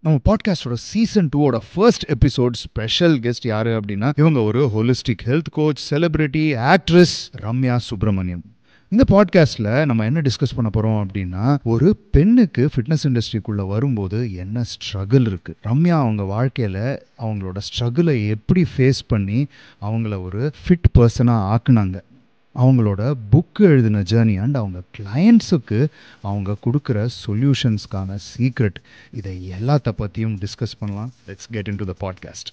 நம்ம பாட்காஸ்டோட சீசன் டூவோட ஃபர்ஸ்ட் எபிசோட் ஸ்பெஷல் கெஸ்ட் யாரு அப்படின்னா இவங்க ஒரு holistic health coach celebrity actress Ramya Subramaniam இந்த பாட்காஸ்ட்ல நம்ம என்ன டிஸ்கஸ் பண்ண போறோம் அப்படின்னா ஒரு பெண்ணுக்கு ஃபிட்னஸ் இண்டஸ்ட்ரிக்குள்ள வரும்போது என்ன ஸ்ட்ரகிள் இருக்கு ரம்யா அவங்க வாழ்க்கையில அவங்களோட ஸ்ட்ரகிளை எப்படி ஃபேஸ் பண்ணி அவங்கள ஒரு ஃபிட் பர்சனாக ஆக்குனாங்க அவங்களோட புக்கு எழுதின ஜேர்னி அண்ட் அவங்க கிளையண்ட்ஸுக்கு அவங்க கொடுக்குற சொல்யூஷன்ஸ்க்கான சீக்ரெட் இதை எல்லாத்த பற்றியும் டிஸ்கஸ் பண்ணலாம் let's get into the podcast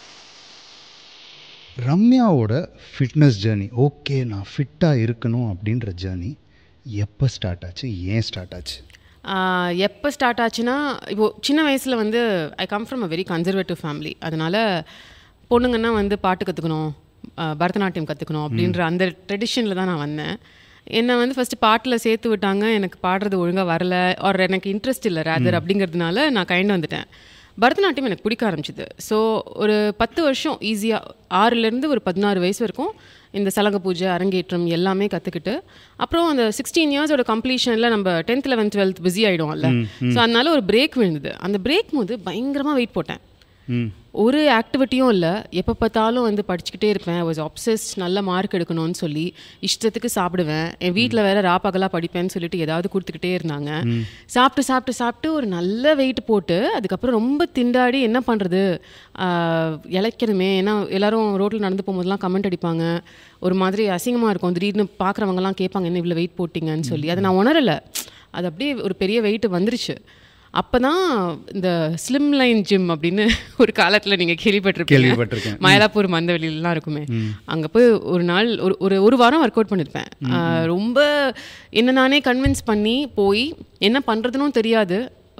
ரம்யாவோட ஃபிட்னஸ் ஜேர்னி ஓகே நான் ஃபிட்டாக இருக்கணும் அப்படின்ற ஜேர்னி எப்போ ஸ்டார்ட் ஆச்சு ஏன் ஸ்டார்ட் ஆச்சு எப்போ ஸ்டார்ட் ஆச்சுன்னா இப்போ சின்ன வயசில் வந்து I come from a very conservative family அதனால பொண்ணுங்கன்னா வந்து பாட்டு கற்றுக்கணும் பரதநாட்டியம் கற்றுக்கணும் அப்படின்ற அந்த ட்ரெடிஷனில் தான் நான் வந்தேன் என்னை வந்து ஃபஸ்ட்டு பாட்டில் சேர்த்து விட்டாங்க எனக்கு பாடுறது ஒழுங்காக வரல ஒரு எனக்கு இன்ட்ரெஸ்ட் இல்லை ரேதர் அப்படிங்கிறதுனால நான் கைண்டு வந்துட்டேன் பரதநாட்டியம் எனக்கு பிடிக்க ஆரம்பிச்சிது ஸோ ஒரு பத்து வருஷம் ஈஸியாக ஆறுலேருந்து ஒரு பதினாறு வயசு வரைக்கும் இந்த சலங்க பூஜை அரங்கேற்றம் எல்லாமே கற்றுக்கிட்டு அப்புறம் அந்த சிக்ஸ்டீன் இயர்ஸோட கம்ப்ளீஷனில் நம்ம டென்த் லெவன்த் டுவெல்த் பிஸி ஆகிடும்ல ஸோ அதனால ஒரு பிரேக் விழுந்தது அந்த பிரேக் போது பயங்கரமாக வெயிட் போட்டேன் ஒரு ஆக்டிவிட்டியும் இல்லை எப்போ பார்த்தாலும் வந்து படிச்சுக்கிட்டே இருப்பேன் வாஸ் ஆப்சஸ் நல்ல மார்க் எடுக்கணும்னு சொல்லி இஷ்டத்துக்கு சாப்பிடுவேன் என் வீட்டில் வேற ராப்பகலாக படிப்பேன்னு சொல்லிட்டு ஏதாவது கொடுத்துக்கிட்டே இருந்தாங்க சாப்பிட்டு சாப்பிட்டு சாப்பிட்டு ஒரு நல்ல வெயிட் போட்டு அதுக்கப்புறம் ரொம்ப திண்டாடி என்ன பண்ணுறது இழைக்கணுமே ஏன்னா எல்லாரும் ரோட்டில் நடந்து போகும்போதெல்லாம் கமெண்ட் அடிப்பாங்க ஒரு மாதிரி அசிங்கமாக இருக்கும் திடீர்னு பார்க்குறவங்கலாம் கேட்பாங்க என்ன இவ்வளோ வெயிட் போட்டிங்கன்னு சொல்லி அதை நான் உணரலை அது அப்படியே ஒரு பெரிய வெயிட் வந்துருச்சு அப்போ தான் இந்த ஸ்லிம் லைன் ஜிம் அப்படின்னு ஒரு காலத்தில் நீங்கள் கேள்விப்பட்டிருப்பீங்க கேள்விப்பட்டிருக்கேன் மயிலாப்பூர் மந்தவெளியிலலாம் இருக்குமே அங்கே போய் ஒரு நாள் ஒரு ஒரு ஒரு வாரம் ஒர்க் அவுட் பண்ணியிருப்பேன் ரொம்ப என்ன நானே கன்வின்ஸ் பண்ணி போய் என்ன பண்ணுறதுனும் தெரியாது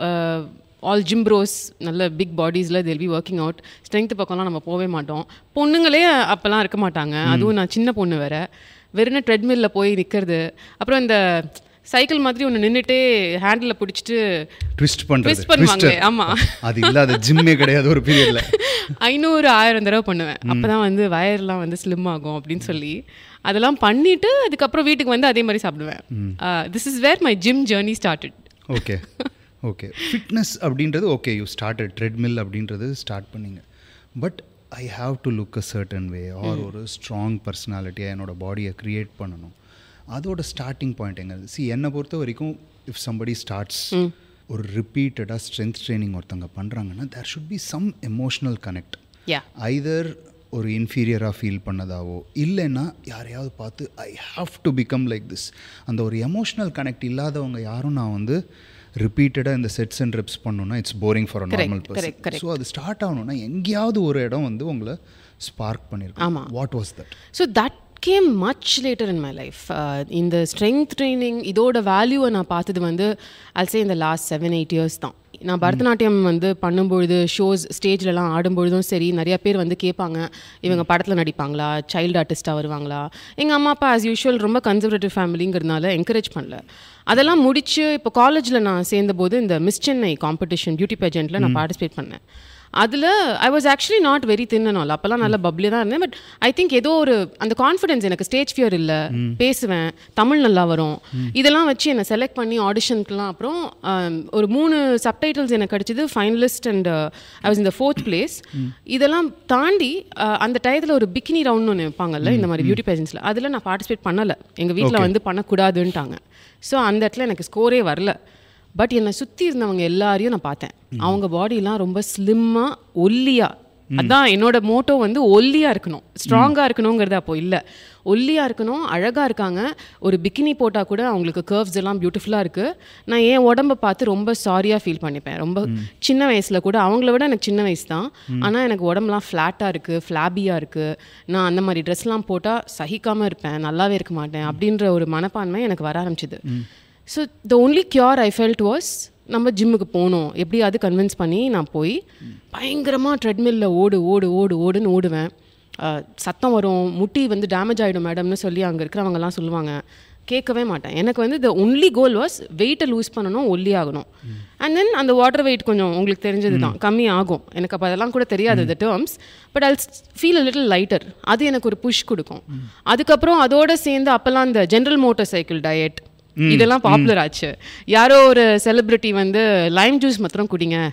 ஆல் ஜிம் ப்ரோஸ் நல்ல பிக் பாடிஸில் they'll be working out strength பக்கம்லாம் நம்ம போகவே மாட்டோம் பொண்ணுங்களே அப்போல்லாம் இருக்க மாட்டாங்க அதுவும் நான் சின்ன பொண்ணு வேற வெறும் ட்ரெட்மில்ல போய் நிற்கிறது அப்புறம் இந்த சைக்கிள் மாதிரி ஒன்று நின்றுட்டே ஹேண்டில் பிடிச்சிட்டு ட்விஸ்ட் பண்ணுறது ட்விஸ்ட் பண்ணுவாங்க ஆமாம் அது இல்லாத ஜிம்மே கிடையாது ஒரு பீரியடில் ஐநூறு ஆயிரம் தடவை பண்ணுவேன் அப்போ தான் வந்து வயர்லாம் வந்து ஸ்லிம் ஆகும் அப்படின்னு சொல்லி அதெல்லாம் பண்ணிவிட்டு அதுக்கப்புறம் வீட்டுக்கு வந்து அதே மாதிரி சாப்பிடுவேன் this is where my gym journey started okay okay fitness அப்படின்றது ஓகே யூ ஸ்டார்டட் ட்ரெட்மில் அப்படின்றது ஸ்டார்ட் பண்ணீங்க but I have to look a certain way or ஒரு ஸ்ட்ராங் பர்சனாலிட்டியாக என்னோடய பாடியை க்ரியேட் பண்ணணும் அதோட ஸ்டார்டிங் பாயிண்ட் எங்கே சி என்னை பொறுத்த வரைக்கும் இஃப் சம்படி ஸ்டார்ட்ஸ் ஒரு ரிப்பீட்டடாக ஸ்ட்ரென்த் ட்ரைனிங் ஒருத்தவங்க பண்ணுறாங்கன்னா there should be some emotional connect yeah either ஒரு இன்ஃபீரியராக ஃபீல் பண்ணதாவோ இல்லைன்னா யாரையாவது பார்த்து I have to become like this அந்த ஒரு எமோஷ்னல் கனெக்ட் இல்லாதவங்க யாரும் நான் வந்து ரிப்பீட்டடாக இந்த செட்ஸ் அண்ட் ரெப்ஸ் பண்ணணும்னா it's boring for a normal person so அது ஸ்டார்ட் ஆகணும்னா எங்கேயாவது ஒரு இடம் வந்து உங்களை ஸ்பார்க் பண்ணியிருக்கோம் what was that so that came much later in my life இந்த ஸ்ட்ரென்த் ட்ரைனிங் இதோட வேல்யூவை நான் பார்த்தது வந்து அல்சே இந்த லாஸ்ட் செவன் எயிட் இயர்ஸ் தான் நான் பரதநாட்டியம் வந்து பண்ணும்பொழுது ஷோஸ் ஸ்டேஜ்லலாம் ஆடும்பொழுதும் சரி நிறைய பேர் வந்து கேட்பாங்க இவங்க படத்தில் நடிப்பாங்களா சைல்டு ஆர்டிஸ்ட்டாக வருவாங்களா எங்கள் அம்மா அப்பா ஆஸ் யூஷுவல் ரொம்ப கன்சர்வேட்டிவ் ஃபேமிலிங்கிறதுனால என்கரேஜ் பண்ணல அதெல்லாம் முடிச்சு இப்போ காலேஜில் நான் சேர்ந்தபோது இந்த மிஸ் சென்னை காம்படிஷன் பியூட்டி பேஜெண்ட்டில் நான் பார்ட்டிசிபேட் பண்ணேன் அதில் I was actually not very thin all அப்போல்லாம் நல்ல பப்ளி தான் இருந்தேன் பட் ஐ திங்க் ஏதோ ஒரு அந்த கான்ஃபிடென்ஸ் எனக்கு ஸ்டேஜ் ஃபியர் இல்லை பேசுவேன் தமிழ் நல்லா வரும் இதெல்லாம் வச்சு என்னை செலக்ட் பண்ணி ஆடிஷனுக்குலாம் அப்புறம் ஒரு மூணு சப்டைட்டில்ஸ் எனக்கு கிடச்சிது ஃபைனலிஸ்ட் அண்ட் ஐ வாஸ் இந்த ஃபோர்த் பிளேஸ் இதெல்லாம் தாண்டி அந்த டயத்தில் ஒரு பிக்கினி ரவுண்ட் ஒன்று வைப்பாங்கல்ல இந்த மாதிரி பியூட்டி பேஜன்ஸில் அதில் நான் பார்ட்டிசிபேட் பண்ணலை எங்கள் வீட்டில் வந்து பண்ணக்கூடாதுன்ட்டாங்க ஸோ அந்த இடத்துல எனக்கு ஸ்கோரே வரல பட் என்னை சுற்றி இருந்தவங்க எல்லாரையும் நான் பார்த்தேன் அவங்க பாடிலாம் ரொம்ப ஸ்லிம்மாக ஒல்லியாக அதான் என்னோட மோட்டோ வந்து ஒல்லியாக இருக்கணும் ஸ்ட்ராங்காக இருக்கணுங்கிறது அப்போ இல்லை ஒல்லியாக இருக்கணும் அழகாக இருக்காங்க ஒரு பிக்கினி போட்டால் கூட அவங்களுக்கு கர்வ்ஸ் எல்லாம் பியூட்டிஃபுல்லாக இருக்குது நான் என் உடம்பை பார்த்து ரொம்ப சாரியாக ஃபீல் பண்ணிப்பேன் ரொம்ப சின்ன வயசில் கூட அவங்கள விட எனக்கு சின்ன வயசு தான் ஆனால் எனக்கு உடம்புலாம் ஃப்ளாட்டாக இருக்குது ஃப்ளாபியாக இருக்குது நான் அந்த மாதிரி ட்ரெஸ்லாம் போட்டால் சகிக்காமல் இருப்பேன் நல்லாவே இருக்க மாட்டேன் அப்படின்ற ஒரு மனப்பான்மை எனக்கு வர ஆரம்பிச்சிது so the only cure I felt was நம்ம ஜிம்முக்கு போகணும் எப்படியாவது கன்வின்ஸ் பண்ணி நான் போய் பயங்கரமாக ட்ரெட்மில்ல ஓடு ஓடு ஓடு ஓடுன்னு ஓடுவேன் சத்தம் வரும் முட்டி வந்து டேமேஜ் ஆகிடும் மேடம்னு சொல்லி அங்கே இருக்கிறவங்கலாம் சொல்லுவாங்க கேட்கவே மாட்டேன் எனக்கு வந்து த ஒன்லி கோல் வாஸ் வெயிட்டை லூஸ் பண்ணணும் ஒல்லி ஆகணும் அண்ட் தென் அந்த வாட்டர் வெயிட் கொஞ்சம் உங்களுக்கு தெரிஞ்சது தான் கம்மி ஆகும் எனக்கு அப்போ அதெல்லாம் கூட தெரியாது the terms but I'll feel a little lighter அது எனக்கு ஒரு புஷ் கொடுக்கும் அதுக்கப்புறம் அதோட சேர்ந்து அப்போல்லாம் இந்த ஜென்ரல் மோட்டார் சைக்கிள் டயட் இதெல்லாம் பாப்புலர் ஆச்சு யாரோ ஒரு செலிபிரிட்டி வந்து லைம் ஜூஸ் மாத்திரம் குடிங்க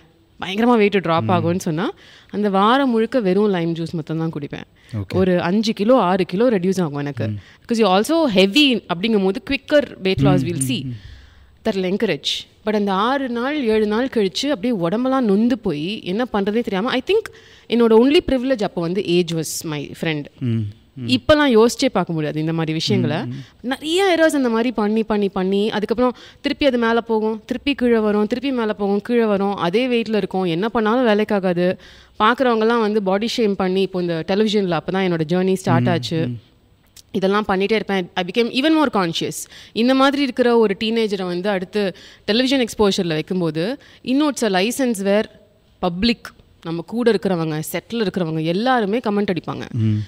பயங்கரமாக வெயிட் ட்ராப் ஆகும்னு சொன்னால் அந்த வாரம் முழுக்க வெறும் லைம் ஜூஸ் மட்டும் தான் குடிப்பேன் ஒரு அஞ்சு கிலோ ஆறு கிலோ ரெடியூஸ் ஆகும் எனக்கு பிகாஸ் யூ ஆல்சோ ஹெவி அப்படிங்கும் போது quicker weight loss will see that encourage but அந்த ஆறு நாள் ஏழு நாள் கழிச்சு அப்படியே உடம்பெல்லாம் நொந்து போய் என்ன பண்ணுறதே தெரியாமல் ஐ திங்க் என்னோட ஒன்லி ப்ரிவிலேஜ் அப்போ வந்து ஏஜ் வாஸ் மை ஃப்ரெண்ட் இப்போலாம் யோசிச்சே பார்க்க முடியாது இந்த மாதிரி விஷயங்களை நிறைய எரர்ஸ் அந்த மாதிரி பண்ணி பண்ணி பண்ணி அதுக்கப்புறம் திருப்பி அது மேலே போகும் திருப்பி கீழே வரும் திருப்பி மேலே போகும் கீழே வரும் அதே வெயிட்டில் இருக்கும் என்ன பண்ணாலும் வேலைக்காகாது பார்க்குறவங்கலாம் வந்து பாடி ஷேம் பண்ணி இப்போ இந்த டெலிவிஷனில் அப்போ தான் என்னோட ஜேர்னி ஸ்டார்ட் ஆச்சு இதெல்லாம் பண்ணிகிட்டே இருப்பேன் I became even more conscious இந்த மாதிரி இருக்கிற ஒரு டீனேஜரை வந்து அடுத்து டெலிவிஷன் எக்ஸ்போஷரில் வைக்கும்போது இன்னும் it's a license where public நம்ம கூட இருக்கிறவங்க செட்டில் இருக்கிறவங்க எல்லாருமே கமெண்ட் அடிப்பாங்க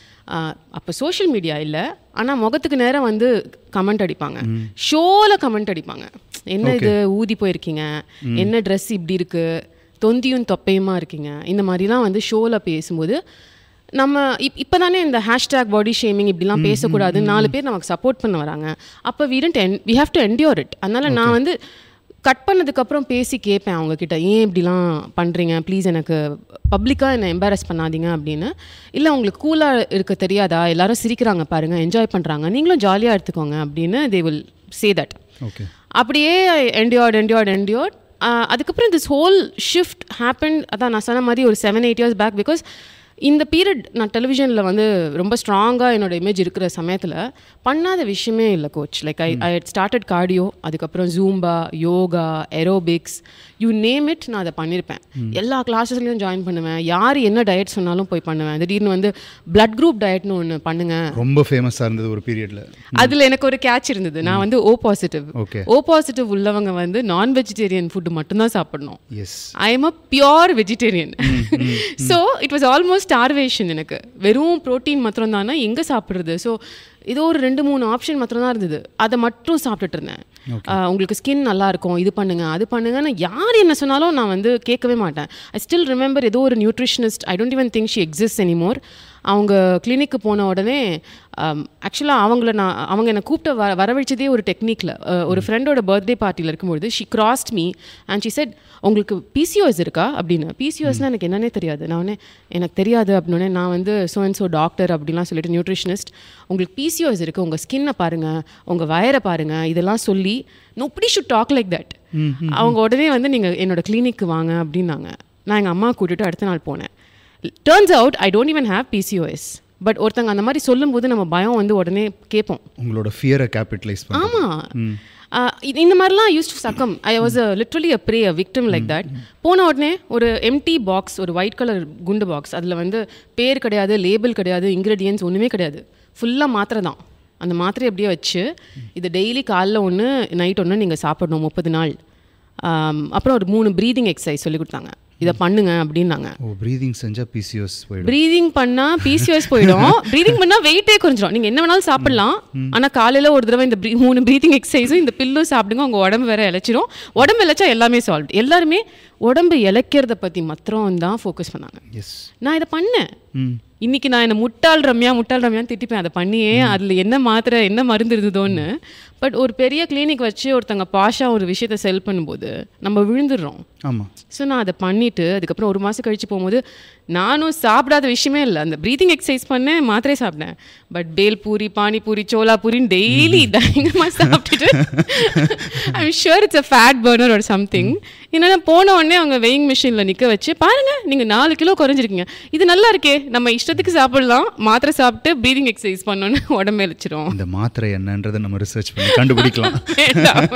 அப்போ சோஷியல் மீடியா இல்லை ஆனால் முகத்துக்கு நேரம் வந்து கமெண்ட் அடிப்பாங்க ஷோவில் கமெண்ட் அடிப்பாங்க என்ன இது ஊதி போயிருக்கீங்க என்ன ட்ரெஸ் இப்படி இருக்கு தொந்தியும் தொப்பையுமா இருக்கீங்க இந்த மாதிரிலாம் வந்து ஷோவில் பேசும்போது நம்ம இப் இப்போ தானே இந்த ஹேஷ்டேக் பாடி ஷேமிங் இப்படிலாம் பேசக்கூடாது நாலு பேர் நமக்கு சப்போர்ட் பண்ண வராங்க அப்போ we tend and we have to endure it அதனால நான் வந்து கட் பண்ணதுக்கப்புறம் பேசி கேட்பேன் அவங்கக்கிட்ட ஏன் இப்படிலாம் பண்ணுறீங்க ப்ளீஸ் எனக்கு பப்ளிக்காக என்னை எம்பாரஸ் பண்ணாதீங்க அப்படின்னு இல்லை உங்களுக்கு கூலாக இருக்க தெரியாதா எல்லாரும் சிரிக்கிறாங்க பாருங்கள் என்ஜாய் பண்ணுறாங்க நீங்களும் ஜாலியாக எடுத்துக்கோங்க அப்படின்னு they will say that okay அப்படியே என்டியோர்ட் என்டியோர்ட் என்டியோர்ட் அதுக்கப்புறம் திஸ் ஹோல் ஷிஃப்ட் ஹேப்பன் அதான் நான் சொன்ன மாதிரி ஒரு seven eight years back because இந்த பீரியட் நான் டெலிவிஷனில் வந்து ரொம்ப ஸ்ட்ராங்காக என்னோட இமேஜ் இருக்கிற சமயத்தில் பண்ணாத விஷயமே இல்லை coach like I I started cardio அதுக்கப்புறம் zumba yoga aerobics you name it நான் அதை பண்ணியிருப்பேன் எல்லா கிளாஸஸ்லையும் ஜாயின் பண்ணுவேன் யார் என்ன டயட் சொன்னாலும் போய் பண்ணுவேன் திடீர்னு வந்து பிளட் குரூப் டயட்னு ஒன்று பண்ணுங்க ரொம்ப ஃபேமஸாக இருந்தது ஒரு பீரியடில் அதில் எனக்கு ஒரு கேட்ச் இருந்தது நான் வந்து O positive okay O positive உள்ளவங்க வந்து நான் வெஜிடேரியன் ஃபுட்டு மட்டும்தான் சாப்பிடணும் yes I am a pure vegetarian so it was almost starvation எனக்கு வெறும் ப்ரோட்டீன் மாத்திரம் தானே எங்கே சாப்பிட்றது ஸோ ஏதோ ஒரு ரெண்டு மூணு ஆப்ஷன் மாத்திரம் தான் இருந்தது அதை மட்டும் சாப்பிட்டுட்டு இருந்தேன் ஆஹ் உங்களுக்கு ஸ்கின் நல்லா இருக்கும் இது பண்ணுங்க அது பண்ணுங்கன்னு யார் என்ன சொன்னாலும் நான் வந்து கேட்கவே மாட்டேன் ஐ ஸ்டில் ரிமெம்பர் ஏதோ ஒரு nutritionist I don't even think she exist anymore அவங்க கிளினிக்கு போன உடனே ஆக்சுவலாக அவங்கள நான் அவங்க என்னை கூப்பிட்டு வர வரவழைச்சதே ஒரு டெக்னிக்கில் ஒரு ஃப்ரெண்டோட பர்த்டே பார்ட்டியில் இருக்கும்பொழுது she crossed me and she said உங்களுக்கு பிசிஓஎஸ் இருக்கா அப்படின்னு பிசிஓஎஸ்னால் எனக்கு என்னன்னே தெரியாது நான் உடனே எனக்கு தெரியாது அப்படின்னே நான் வந்து ஸோ அண்ட் ஸோ டாக்டர் அப்படிலாம் சொல்லிட்டு நியூட்ரிஷனிஸ்ட் உங்களுக்கு பிசிஓஎஸ் இருக்குது உங்கள் ஸ்கின்னை பாருங்கள் உங்கள் வயரை பாருங்கள் இதெல்லாம் சொல்லி nobody should talk like that அவங்க உடனே வந்து நீங்கள் என்னோட கிளினிக்கு வாங்க அப்படின்னாங்க நான் எங்கள் அம்மா கூட்டிட்டு அடுத்த நாள் போனேன் turns out I don't even have PCOS but ஒருத்தங்க அந்த மாதிரி சொல்லும்போது நம்ம பயம் வந்து உடனே கேட்போம் உங்களோட ஃபியரை கேபிட்டலைஸ் பண்ணி ஆமாம் இந்த மாதிரிலாம் use to succumb I was a literally a prey a victim like that போன உடனே ஒரு எம்டி பாக்ஸ் ஒரு ஒயிட் கலர் குண்டு பாக்ஸ் அதில் வந்து பேர் கிடையாது லேபிள் கிடையாது இன்க்ரீடியன்ஸ் ஒன்றுமே கிடையாது ஃபுல்லாக மாத்திரை தான் அந்த மாத்திரை அப்படியே வச்சு இது டெய்லி காலைல ஒன்று நைட் ஒன்று நீங்கள் சாப்பிடணும் முப்பது நாள் ஆம், அப்புறம் ஒரு மூணு ப்ரீதிங் எக்ஸசைஸ் சொல்லி கொடுத்தாங்க இதை பண்ணுங்க அப்படின்னாங்க ஓ ப்ரீதிங் செஞ்சால் பிசிஓஸ் போயிடும் ப்ரீதிங் பண்ணா பிசிஓஎஸ் போயிடும் ப்ரீதிங் பண்ணா வெயிட்டே குறைஞ்சிரும் நீங்க என்ன வேணாலும் சாப்பிடலாம் ஆனா காலையில ஒரு தடவை இந்த bre- மூணு ப்ரீதிங் எக்ஸசைஸும் இந்த பில்லும் சாப்பிடுங்க உங்க உடம்பு வேற இழைச்சிரும் உடம்பு இழைச்சா எல்லாமே சால்வ் எல்லாருமே உடம்பு இழைக்கிறத பத்தி மாத்திரம் தான் ஃபோக்கஸ் பண்ணாங்க எஸ் நான் இதை பண்ணேன் ம் இன்னைக்கு நான் என்ன முட்டாள் ரம்யா முட்டாள் ரம்யான்னு திட்டிப்பேன் அதை பண்ணியே அதில் என்ன மாத்திரை என்ன மருந்து இருந்ததோன்னு பட் ஒரு பெரிய கிளினிக் வச்சு ஒருத்தங்க பாஷா ஒரு விஷயத்தை செல் பண்ணும்போது நம்ம விழுந்துடுறோம் ஆமாம் ஸோ நான் அதை பண்ணிவிட்டு அதுக்கப்புறம் ஒரு மாதம் கழிச்சு போகும்போது நானும் சாப்பிடாத விஷயமே இல்லை அந்த ப்ரீதிங் எக்ஸசைஸ் பண்ணேன் மாத்திரை சாப்பிட்டேன் பட் பேல் பூரி பானிபூரி சோலா பூரின்னு டெய்லி பயங்கரமாக சாப்பிட்டுட்டு I'm sure it's a fat burner ஒரு சம்திங் என்னென்னா போன உடனே அவங்க வெயிங் மிஷினில் நிற்க வச்சு பாருங்க நீங்கள் நாலு கிலோ குறைஞ்சிருக்கீங்க இது நல்லா இருக்கே நம்ம இஷ்டத்துக்கு சாப்பிடலாம் மாத்திரை சாப்பிட்டு ப்ரீதிங் எக்ஸசைஸ் பண்ணோன்னு உடம்பு இழைச்சிரும் இந்த மாத்திரை என்னன்றதை நம்ம ரிசர்ச் பண்ணி கண்டுபிடிக்கலாம் வேண்டாம்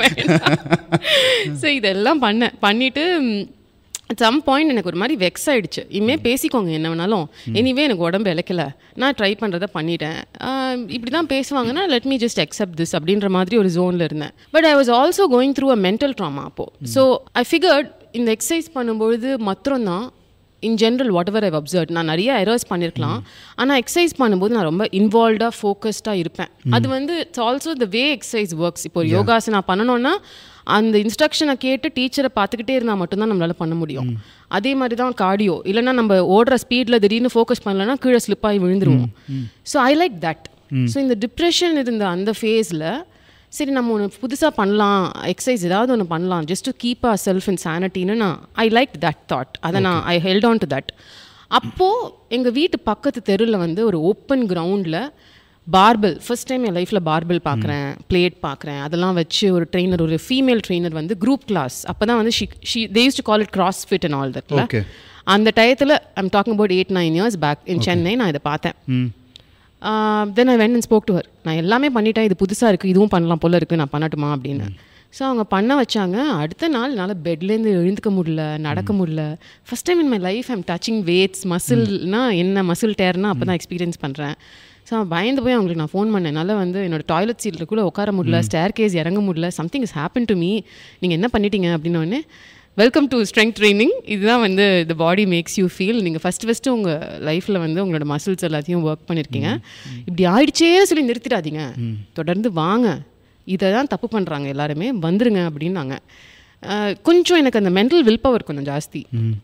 ஸோ இதெல்லாம் பண்ணேன் பண்ணிட்டு அட் சம் பாயிண்ட் எனக்கு ஒரு மாதிரி வெக்ஸ் ஆயிடுச்சு இனிமே பேசிக்கோங்க என்ன வேணாலும் எனிவே எனக்கு உடம்பு இழைக்கல நான் ட்ரை பண்ணுறத பண்ணிட்டேன் ஆஹ் இப்படி தான் பேசுவாங்கன்னா let me just accept this அப்படின்ற மாதிரி ஒரு ஜோனில் இருந்தேன் but I was also going through a mental trauma அப்போது ஸோ ஐ ஃபிகர்ட் இந்த எக்ஸசைஸ் பண்ணும்பொழுது மாத்திரம் தான் in general whatever I've observe நான் நிறைய எரர்ஸ் பண்ணியிருக்கலாம் ஆனால் எக்ஸசைஸ் பண்ணும்போது நான் ரொம்ப இன்வால்வ்டாக ஃபோக்கஸ்டாக இருப்பேன் அது வந்து it's also the way exercise works இப்போ ஒரு யோகாசனா பண்ணணும்னா அந்த இன்ஸ்ட்ரக்ஷனை கேட்டு டீச்சரை பார்த்துக்கிட்டே இருந்தால் மட்டும்தான் நம்மளால பண்ண முடியும் அதே மாதிரி தான் கார்டியோ இல்லைன்னா நம்ம ஓடுற ஸ்பீடில் திடீர்னு ஃபோக்கஸ் பண்ணலன்னா கீழே ஸ்லிப் ஆகி விழுந்துருவோம் so I like that so இந்த டிப்ரெஷன் இருந்த அந்த ஃபேஸில் சரி நம்ம ஒன்று புதுசாக பண்ணலாம் எக்ஸசைஸ் ஏதாவது ஒன்று பண்ணலாம் just to keep a self in சானிட்டின்னு நான் ஐ லைக் தட் தாட் அதை நான் I held on to that அப்போது எங்கள் வீட்டு பக்கத்து தெருவில் வந்து ஒரு ஓப்பன் கிரவுண்டில் பார்பிள் ஃபர்ஸ்ட் டைம் என் லைஃப்பில் பார்பிள் பார்க்குறேன் பிளேட் பார்க்குறேன் அதெல்லாம் வச்சு ஒரு ட்ரெயினர் ஒரு ஃபீமேல் ட்ரெயினர் வந்து குரூப் கிளாஸ் அப்போ தான் வந்து she she says to call it CrossFit and all தட்ல Okay. அந்த டயத்தில் I'm talking about eight nine years back in Chennai நான் இதை பார்த்தேன் hmm then I went and spoke to her நான் எல்லாமே பண்ணிட்டேன் இது புதுசாக இருக்குது இதுவும் பண்ணலாம் போல இருக்குது நான் பண்ணட்டுமா அப்படின்னு ஸோ அவங்க பண்ண வச்சாங்க அடுத்த நாள் என்னால் பெட்லேருந்து எழுந்துக்க முடியல நடக்க முடியல first time in my life I'm touching weights மசில்னா என்ன மசில் டேர்னா அப்போ தான் எக்ஸ்பீரியன்ஸ் பண்ணுறேன் ஸோ பயந்து போய் அவங்களுக்கு நான் ஃபோன் பண்ணேன் என்னால் வந்து என்னோட டாய்லெட் சீட்டில் கூட உட்கார முடியல ஸ்டேர் கேஸ் இறங்க முடியல something is happen to me நீங்கள் என்ன பண்ணிட்டீங்க அப்படின்னோடனே வெல்கம் டு ஸ்ட்ரென்த் ட்ரைனிங் இதுதான் வந்து the body makes you feel நீங்கள் ஃபஸ்ட் ஃபஸ்ட்டு உங்கள் லைஃப்பில் வந்து உங்களோட மசில்ஸ் எல்லாத்தையும் ஒர்க் பண்ணியிருக்கீங்க இப்படி ஆயிடுச்சே சொல்லி நிறுத்திடாதீங்க தொடர்ந்து வாங்க இதை தான் தப்பு பண்ணுறாங்க எல்லாருமே வந்துருங்க அப்படின்னாங்க அஹ், கொஞ்சம் எனக்கு அந்த மென்டல் வில் பவர் கொஞ்சம் ஜாஸ்தி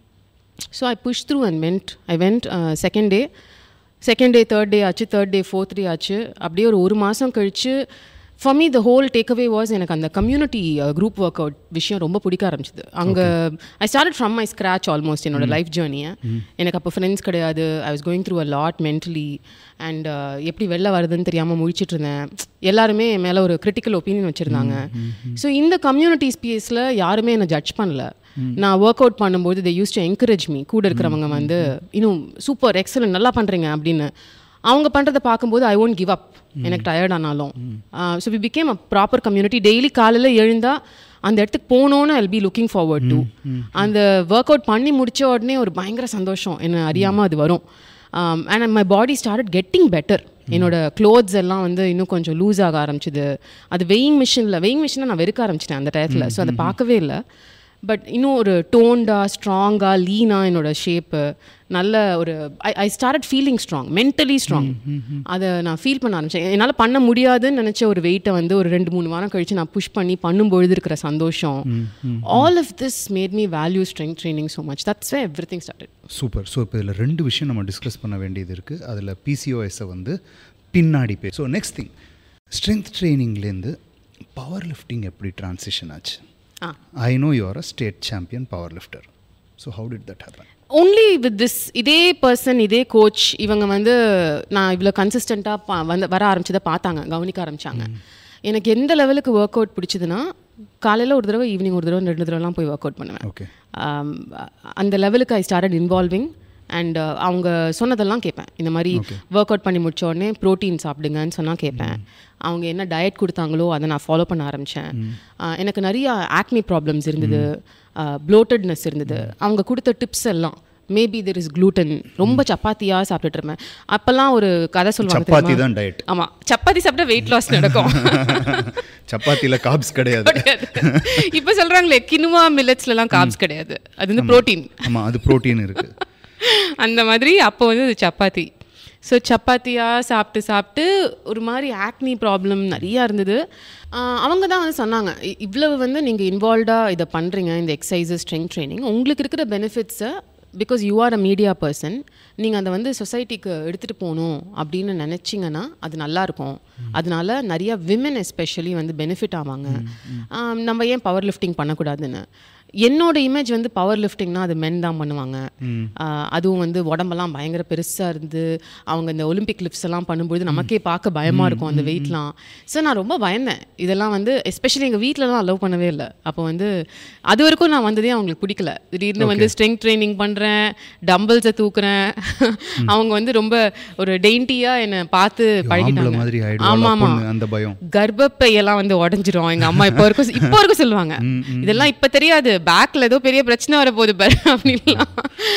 so I push through and went I went second day second day third day ஆச்சு தேர்ட் டே ஃபோர்த் டே ஆச்சு அப்படியே ஒரு ஒரு மாதம் கழிச்சு for me the whole takeaway was எனக்கு அந்த கம்யூனிட்டி குரூப் ஒர்க் அவுட் விஷயம் ரொம்ப பிடிக்க ஆரம்பிச்சது அங்கே I start from my scratch almost என்னோட லைஃப் ஜேர்னியை எனக்கு அப்போ ஃப்ரெண்ட்ஸ் கிடையாது I was going through a lot mentally and எப்படி வெளில வருதுன்னு தெரியாமல் முழிச்சிட்டு இருந்தேன் எல்லாருமே என் மேலே ஒரு கிரிட்டிக்கல் ஒப்பீனியன் வச்சுருந்தாங்க ஸோ இந்த கம்யூனிட்டி ஸ்பேஸில் யாருமே என்னை ஜட்ஜ் பண்ணல நான் ஒர்க் அவுட் பண்ணும்போது they use to encourage me கூட இருக்கிறவங்க வந்து இன்னும் சூப்பர் எக்ஸலன்ட் நல்லா பண்ணுறீங்க அப்படின்னு அவங்க பண்ணுறதை பார்க்கும்போது ஐ ஒன்ட் கிவ் அப் எனக்கு டயர்ட் ஆனாலும் so we became a proper community daily காலையில் எழுந்தா அந்த இடத்துக்கு போகணுன்னு I'll be looking forward to அந்த ஒர்க் அவுட் பண்ணி முடிச்ச உடனே ஒரு பயங்கர சந்தோஷம் என்ன அறியாமல் அது வரும் and my body start getting better என்னோட க்ளோத்ஸ் எல்லாம் வந்து இன்னும் கொஞ்சம் லூஸ் ஆக ஆரம்பிச்சுது அது வெயிங் மிஷினில் வெயிங் மிஷினை நான் வெறுக்க ஆரம்பிச்சிட்டேன் அந்த டயத்தில் ஸோ அதை பார்க்கவே இல்லை பட் இன்னும் ஒரு டோன்டா ஸ்ட்ராங்கா லீனா என்னோட ஷேப்பு நல்ல ஒரு I I start feeling strong mentally strong அதை நான் ஃபீல் பண்ண ஆரம்பிச்சேன் என்னால் பண்ண முடியாதுன்னு நினச்ச ஒரு வெயிட்டை வந்து ஒரு ரெண்டு மூணு வாரம் கழிச்சு நான் புஷ் பண்ணி பண்ணும்பொழுது இருக்கிற சந்தோஷம் all of this made me value strength training so much that's way everything started super so இப்போ இதில் ரெண்டு விஷயம் நம்ம டிஸ்கஸ் பண்ண வேண்டியது இருக்குது அதில் பிசிஓஎஸை வந்து பின்னாடி பே ஸோ நெக்ஸ்ட் திங் ஸ்ட்ரென்த் ட்ரைனிங்லேருந்து பவர் லிஃப்டிங் எப்படி ட்ரான்சிஷன் ஆச்சு ah I know you are a state champion power lifter so how did that happen only with this இதே பர்சன் இதே கோச் இவங்க வந்து நான் இவ்வளோ கன்சிஸ்டண்ட்டாக வந்து வர ஆரம்பிச்சதை பார்த்தாங்க கவனிக்க ஆரம்பிச்சாங்க எனக்கு எந்த லெவலுக்கு ஒர்க் அவுட் பிடிச்சதுன்னா காலையில் ஒரு தடவை ஈவினிங் ஒரு தடவை ரெண்டு தடவைலாம் போய் ஒர்க் அவுட் பண்ணுவேன் ஓகே ஆம், அந்த லெவலுக்கு ஐ ஸ்டார்டட் இன்வால்விங் அண்ட் அவங்க சொன்னதெல்லாம் கேட்பேன் இந்த மாதிரி ஒர்க் அவுட் பண்ணி முடிச்ச உடனே ப்ரோட்டீன் சாப்பிடுங்கன்னு சொன்னால் கேட்பேன் அவங்க என்ன டயட் கொடுத்தாங்களோ அதை நான் ஃபாலோ பண்ண ஆரம்பித்தேன் எனக்கு நிறைய ஆக்னி ப்ராப்ளம்ஸ் இருந்தது ப்ளோட்டட்னஸ் இருந்தது அவங்க கொடுத்த டிப்ஸ் எல்லாம் மேபி தெர் இஸ் gluten ரொம்ப சப்பாத்தியாக சாப்பிட்டுட்டு இருப்பேன் அப்போல்லாம் ஒரு கதை சொல்லுவாங்க சப்பாத்தி தெரியுமா? தான் டயட் ஆமா சப்பாத்தி சாப்பிட்டா வெயிட் லாஸ் நடக்கும் சப்பாத்தியில் காப்ஸ் கிடையாது கிடையாது. இப்ப சொல்றாங்களே கினுவா மில்லட்ஸ்ல எல்லாம் காப்ஸ் கிடையாது அது வந்து புரோட்டீன் ஆமாம் அது ப்ரோட்டீன் இருக்குது அந்த மாதிரி அப்போ வந்து இது சப்பாத்தி ஸோ சப்பாத்தியாக சாப்பிட்டு சாப்பிட்டு ஒரு மாதிரி ஆக்னி ப்ராப்ளம் நிறையா இருந்தது ஆஹ் அவங்க தான் வந்து சொன்னாங்க "இ- இவ்வளவு வந்து நீங்கள் இன்வால்வ்டாக இதை பண்ணுறீங்க இந்த எக்ஸசைஸஸ் ஸ்ட்ரெங்க் ட்ரைனிங் உங்களுக்கு இருக்கிற பெனிஃபிட்ஸை because you are a media person நீங்கள் அதை வந்து சொசைட்டிக்கு எடுத்துகிட்டு போகணும் அப்படின்னு நினச்சிங்கன்னா அது நல்லாயிருக்கும் அதனால நிறைய விமன் எஸ்பெஷலி வந்து பெனிஃபிட் ஆவாங்க ஆம், நம்ம ஏன் பவர் லிஃப்டிங் பண்ணக்கூடாதுன்னு என்னோட இமேஜ் வந்து பவர் லிஃப்டிங்னா அது மென் தான் பண்ணுவாங்க ஆஹ் அதுவும் வந்து உடம்பெல்லாம் பயங்கர பெருசாக இருந்து அவங்க இந்த ஒலிம்பிக் லிப்ஸ் எல்லாம் பண்ணும்போது நமக்கே பார்க்க பயமாக இருக்கும் அந்த வெயிட்லாம் ஸோ நான் ரொம்ப பயந்தேன் இதெல்லாம் வந்து எஸ்பெஷலி எங்கள் வீட்டிலலாம் அலோவ் பண்ணவே இல்லை அப்போ வந்து அது வரைக்கும் நான் வந்ததே அவங்களுக்கு பிடிக்கல திடீர்னு வந்து ஸ்ட்ரெங்க் ட்ரைனிங் பண்ணுறேன் டம்பிள்ஸை தூக்குறேன் அவங்க வந்து ரொம்ப ஒரு டெயின்ட்டியாக என்னை பார்த்து ஆம்பளை பழகிட்டாங்க மாதிரி ஆமா ஆயிடுவாங்க ஆமா பொண்ணு அந்த பயம் கர்ப்பப்பையெல்லாம் வந்து உடஞ்சிரும் எங்க அம்மா இப்போ வரைக்கும் இப்போ வரைக்கும் சொல்லுவாங்க இதெல்லாம் இப்போ தெரியாது பேக்ல ஏதோ பெரிய பிரச்சனை வர போகுது பாரு அப்படின்லாம்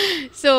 ஸோ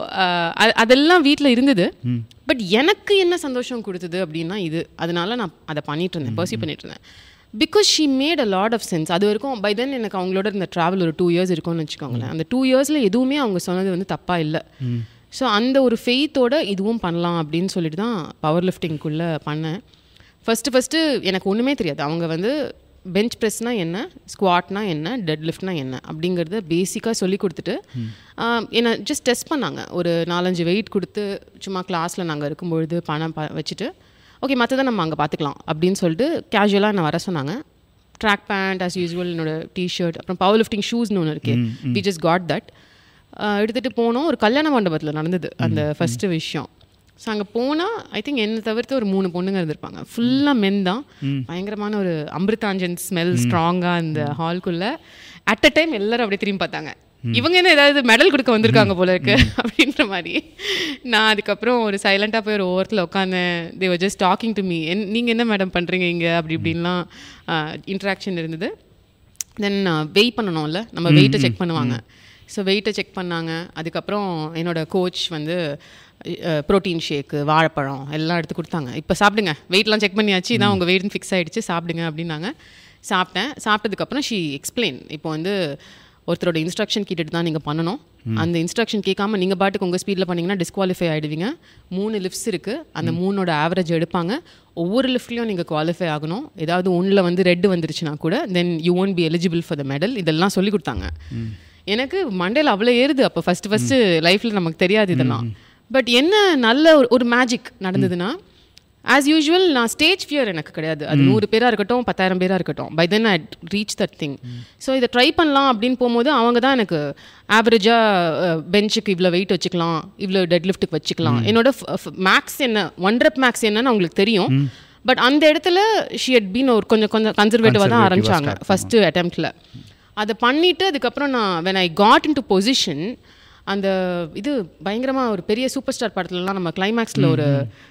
அதெல்லாம் வீட்டில் இருந்தது பட் எனக்கு என்ன சந்தோஷம் கொடுத்தது அப்படின்னா இது அதனால நான் அதை பண்ணிட்டு இருந்தேன் பர்சி பண்ணிட்டு இருந்தேன் because she made a lot of sense அது வரைக்கும் பை தென் எனக்கு அவங்களோட இந்த ட்ராவல் ஒரு டூ இயர்ஸ் இருக்கும்னு வச்சுக்கோங்களேன் அந்த டூ இயர்ஸில் எதுவுமே அவங்க சொன்னது வந்து தப்பாக இல்லை ஸோ அந்த ஒரு ஃபெய்த்தோட இதுவும் பண்ணலாம் அப்படின்னு சொல்லிட்டு தான் பவர் லிஃப்டிங்குள்ளே பண்ணேன் ஃபஸ்ட்டு ஃபஸ்ட்டு எனக்கு ஒன்றுமே தெரியாது அவங்க வந்து பெஞ்ச் ப்ரெஸ்னா என்ன ஸ்குவாட்னா என்ன டெட் லிஃப்ட்னா என்ன அப்படிங்கிறத பேசிக்காக சொல்லி கொடுத்துட்டு ஆஹ், என்னை ஜஸ்ட் டெஸ்ட் பண்ணாங்க ஒரு நாலஞ்சு வெயிட் கொடுத்து சும்மா கிளாஸில் நாங்கள் இருக்கும்பொழுது பணம் ப வச்சுட்டு ஓகே மற்றதை நம்ம அங்கே பார்த்துக்கலாம் அப்படின்னு சொல்லிட்டு கேஷுவலாக என்ன வர சொன்னாங்க ட்ராக் பேண்ட் as யூஸ்வல் என்னோட டிஷர்ட் அப்புறம் பவர் லிஃப்டிங் ஷூஸ்னு ஒன்று இருக்கு வி ஜஸ்ட் காட் தட் எடுத்துகிட்டு போனோம் ஒரு கல்யாண மண்டபத்தில் நடந்தது அந்த ஃபஸ்ட்டு விஷயம் ஸோ அங்கே போனால் ஐ திங்க் என்னை தவிர்த்து ஒரு மூணு பொண்ணுங்க இருந்திருப்பாங்க ஃபுல்லாக மென் தான் பயங்கரமான ஒரு அமிர்தாஞ்சன் ஸ்மெல் ஸ்ட்ராங்காக அந்த ஹால்குள்ளே அட் அ டைம் எல்லாரும் அப்படியே திரும்பி பார்த்தாங்க இவங்க என்ன ஏதாவது மெடல் கொடுக்க வந்திருக்காங்க போல இருக்கு அப்படின்ற மாதிரி நான் அதுக்கப்புறம் ஒரு சைலண்டாக போய் ஒரு ஓரத்தில் உட்காந்தேன் they were just talking to me and நீங்கள் என்ன மேடம் பண்ணுறீங்க இங்கே அப்படி இப்படின்லாம் இன்ட்ராக்ஷன் இருந்தது தென் வெயிட் பண்ணணும்ல நம்ம வெயிட்டை செக் பண்ணுவாங்க ஸோ வெயிட்டை செக் பண்ணாங்க அதுக்கப்புறம் என்னோட கோச் வந்து ப்ரோட்டீன் ஷேக்கு வாழைப்பழம் எல்லாம் எடுத்து கொடுத்தாங்க இப்போ சாப்பிடுங்க வெயிட்லாம் செக் பண்ணியாச்சு இதான் உங்கள் வெயிட் ஃபிக்ஸ் ஆகிடுச்சு சாப்பிடுங்க அப்படின்னாங்க சாப்பிட்டேன் சாப்பிட்டதுக்கப்புறம் ஷீ எக்ஸ்பிளைன் இப்போ வந்து ஒருத்தரோட இன்ஸ்ட்ரக்ஷன் கேட்டுட்டு தான் நீங்கள் பண்ணணும் அந்த இன்ஸ்ட்ரக்ஷன் கேட்காம நீங்கள் பாட்டுக்கு உங்கள் ஸ்பீடில் பண்ணீங்கன்னா டிஸ்குவாலிஃபை ஆகிடுவீங்க மூணு லிஃப்ட்ஸ் இருக்குது அந்த மூணோட ஆவரேஜ் எடுப்பாங்க ஒவ்வொரு லிஃப்ட்லையும் நீங்கள் குவாலிஃபை ஆகணும் ஏதாவது ஒன்றில் வந்து ரெட் வந்துருச்சுன்னா கூட then you won't be eligible for the medal இதெல்லாம் சொல்லி கொடுத்தாங்க எனக்கு மண்டேல அவ்வளோ ஏறுது அப்போ ஃபஸ்ட்டு ஃபஸ்ட்டு லைஃப்பில் நமக்கு தெரியாது இதெல்லாம் பட் என்ன நல்ல ஒரு ஒரு மேஜிக் நடந்ததுன்னா ஆஸ் யூஷுவல் நான் ஸ்டேஜ் ஃபியர் எனக்கு கிடையாது அது நூறு பேராக இருக்கட்டும் பத்தாயிரம் பேராக இருக்கட்டும் by then I reach that thing so இதை ட்ரை பண்ணலாம் அப்படின்னு போகும்போது அவங்க தான் எனக்கு ஆவரேஜாக பெஞ்சுக்கு இவ்வளோ வெயிட் வச்சுக்கலாம் இவ்வளோ டெட் லிஃப்ட்டுக்கு வச்சுக்கலாம் என்னோட மேக்ஸ் என்ன ஒன் ரெப் மேக்ஸ் என்னன்னு அவங்களுக்கு தெரியும் பட் அந்த இடத்துல ஷி ஹட் பீன் ஒரு கொஞ்சம் கொஞ்சம் கன்சர்வேட்டிவாக தான் ஆரம்பிச்சாங்க ஃபஸ்ட்டு அட்டம்ப்டில் அதை பண்ணிவிட்டு அதுக்கப்புறம் நான் when I got into position அந்த இது பயங்கரமாக ஒரு பெரிய சூப்பர் ஸ்டார் படத்துலலாம் நம்ம கிளைமேக்ஸில் ஒரு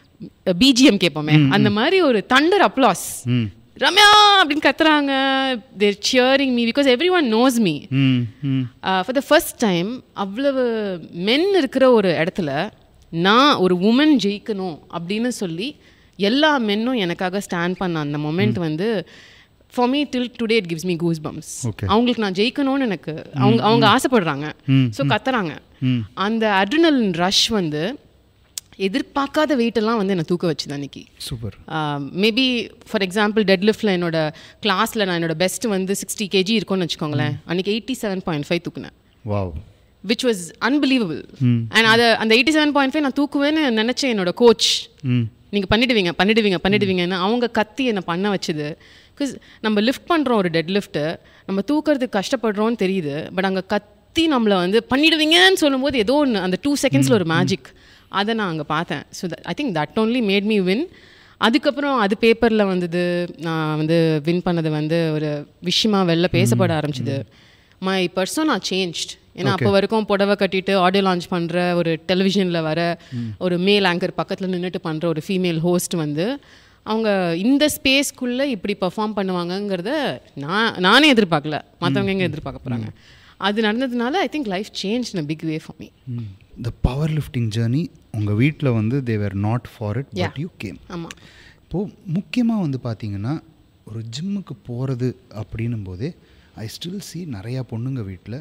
பிஜிஎம் கேட்போமே அந்த மாதிரி ஒரு தண்டர் அப்ளாஸ் ரம்யா அப்படின்னு கத்துறாங்க they're cheering me because everyone knows me for the first time அவ்வளவு மென் இருக்கிற ஒரு இடத்துல நான் ஒரு உமன் ஜெயிக்கணும் அப்படின்னு சொல்லி எல்லா மென்னும் எனக்காக ஸ்டாண்ட் பண்ண அந்த மொமெண்ட் வந்து for me till today it gives me goosebumps Okay. அவங்களுக்கு நான் ஜெயிக்கணும்னு எனக்கு அவங்க அவங்க ஆசைப்படுறாங்க ஸோ கத்துறாங்க அந்த அட்ரினல் ரஷ் வந்து எதிர்பார்க்காத weight எல்லாம் வந்து என்னை தூக்க வச்சுது அன்னைக்கு super maybe for example dead லிஃப்டில் என்னோட கிளாஸில் நான் என்னோட பெஸ்ட் வந்து சிக்ஸ்டி கேஜி இருக்கும்னு வச்சுக்கோங்களேன் அன்னைக்கு எயிட்டி செவன் பாயிண்ட் ஃபைவ் தூக்குனேன் wow which was unbelievable and அதை அந்த எயிட்டி செவன் பாயிண்ட் ஃபைவ் நான் தூக்குவேன்னு நினச்சேன் என்னோட கோச் ம் நீங்கள் பண்ணிடுவீங்க பண்ணிடுவீங்க பண்ணிடுவீங்கன்னு அவங்க கத்தி என்னை பண்ண வச்சுது பிகாஸ் நம்ம லிஃப்ட் பண்ணுறோம் ஒரு டெட் லிஃப்ட்டு நம்ம தூக்கிறதுக்கு கஷ்டப்படுறோம்னு தெரியுது பட் அங்கே கத்தி நம்மளை வந்து பண்ணிடுவீங்கன்னு சொல்லும்போது ஏதோ ஒன்று அந்த டூ செகண்ட்ஸில் ஒரு மேஜிக் அதை நான் அங்கே பார்த்தேன் so I think that only made me win அதுக்கப்புறம் அது பேப்பரில் வந்தது நான் வந்து வின் பண்ணது வந்து ஒரு விஷயமா வெளில பேசப்பட ஆரம்பிச்சது மை பர்சன் ஆர் சேஞ்ச்ட் ஏன்னா அப்போ வரைக்கும் புடவை கட்டிட்டு ஆடியோ லான்ச் பண்ணுற ஒரு டெலிவிஷனில் வர ஒரு மேல் ஆங்கர் பக்கத்தில் நின்றுட்டு பண்ணுற ஒரு ஃபீமேல் ஹோஸ்ட் வந்து அவங்க இந்த ஸ்பேஸ்க்குள்ளே இப்படி பெர்ஃபார்ம் பண்ணுவாங்கங்கிறத நான் நானே எதிர்பார்க்கல மற்றவங்க எங்கே எதிர்பார்க்க போகிறாங்க அது நடந்ததுனால I think life change in big way for me the power lifting journey உங்கள் வீட்டில் வந்து they were not for it but you came ஆமாம் இப்போது முக்கியமாக வந்து பார்த்தீங்கன்னா ஒரு ஜிம்முக்கு போகிறது அப்படின்னும் போதே ஐ ஸ்டில் சி நிறையா பொண்ணுங்க வீட்டில்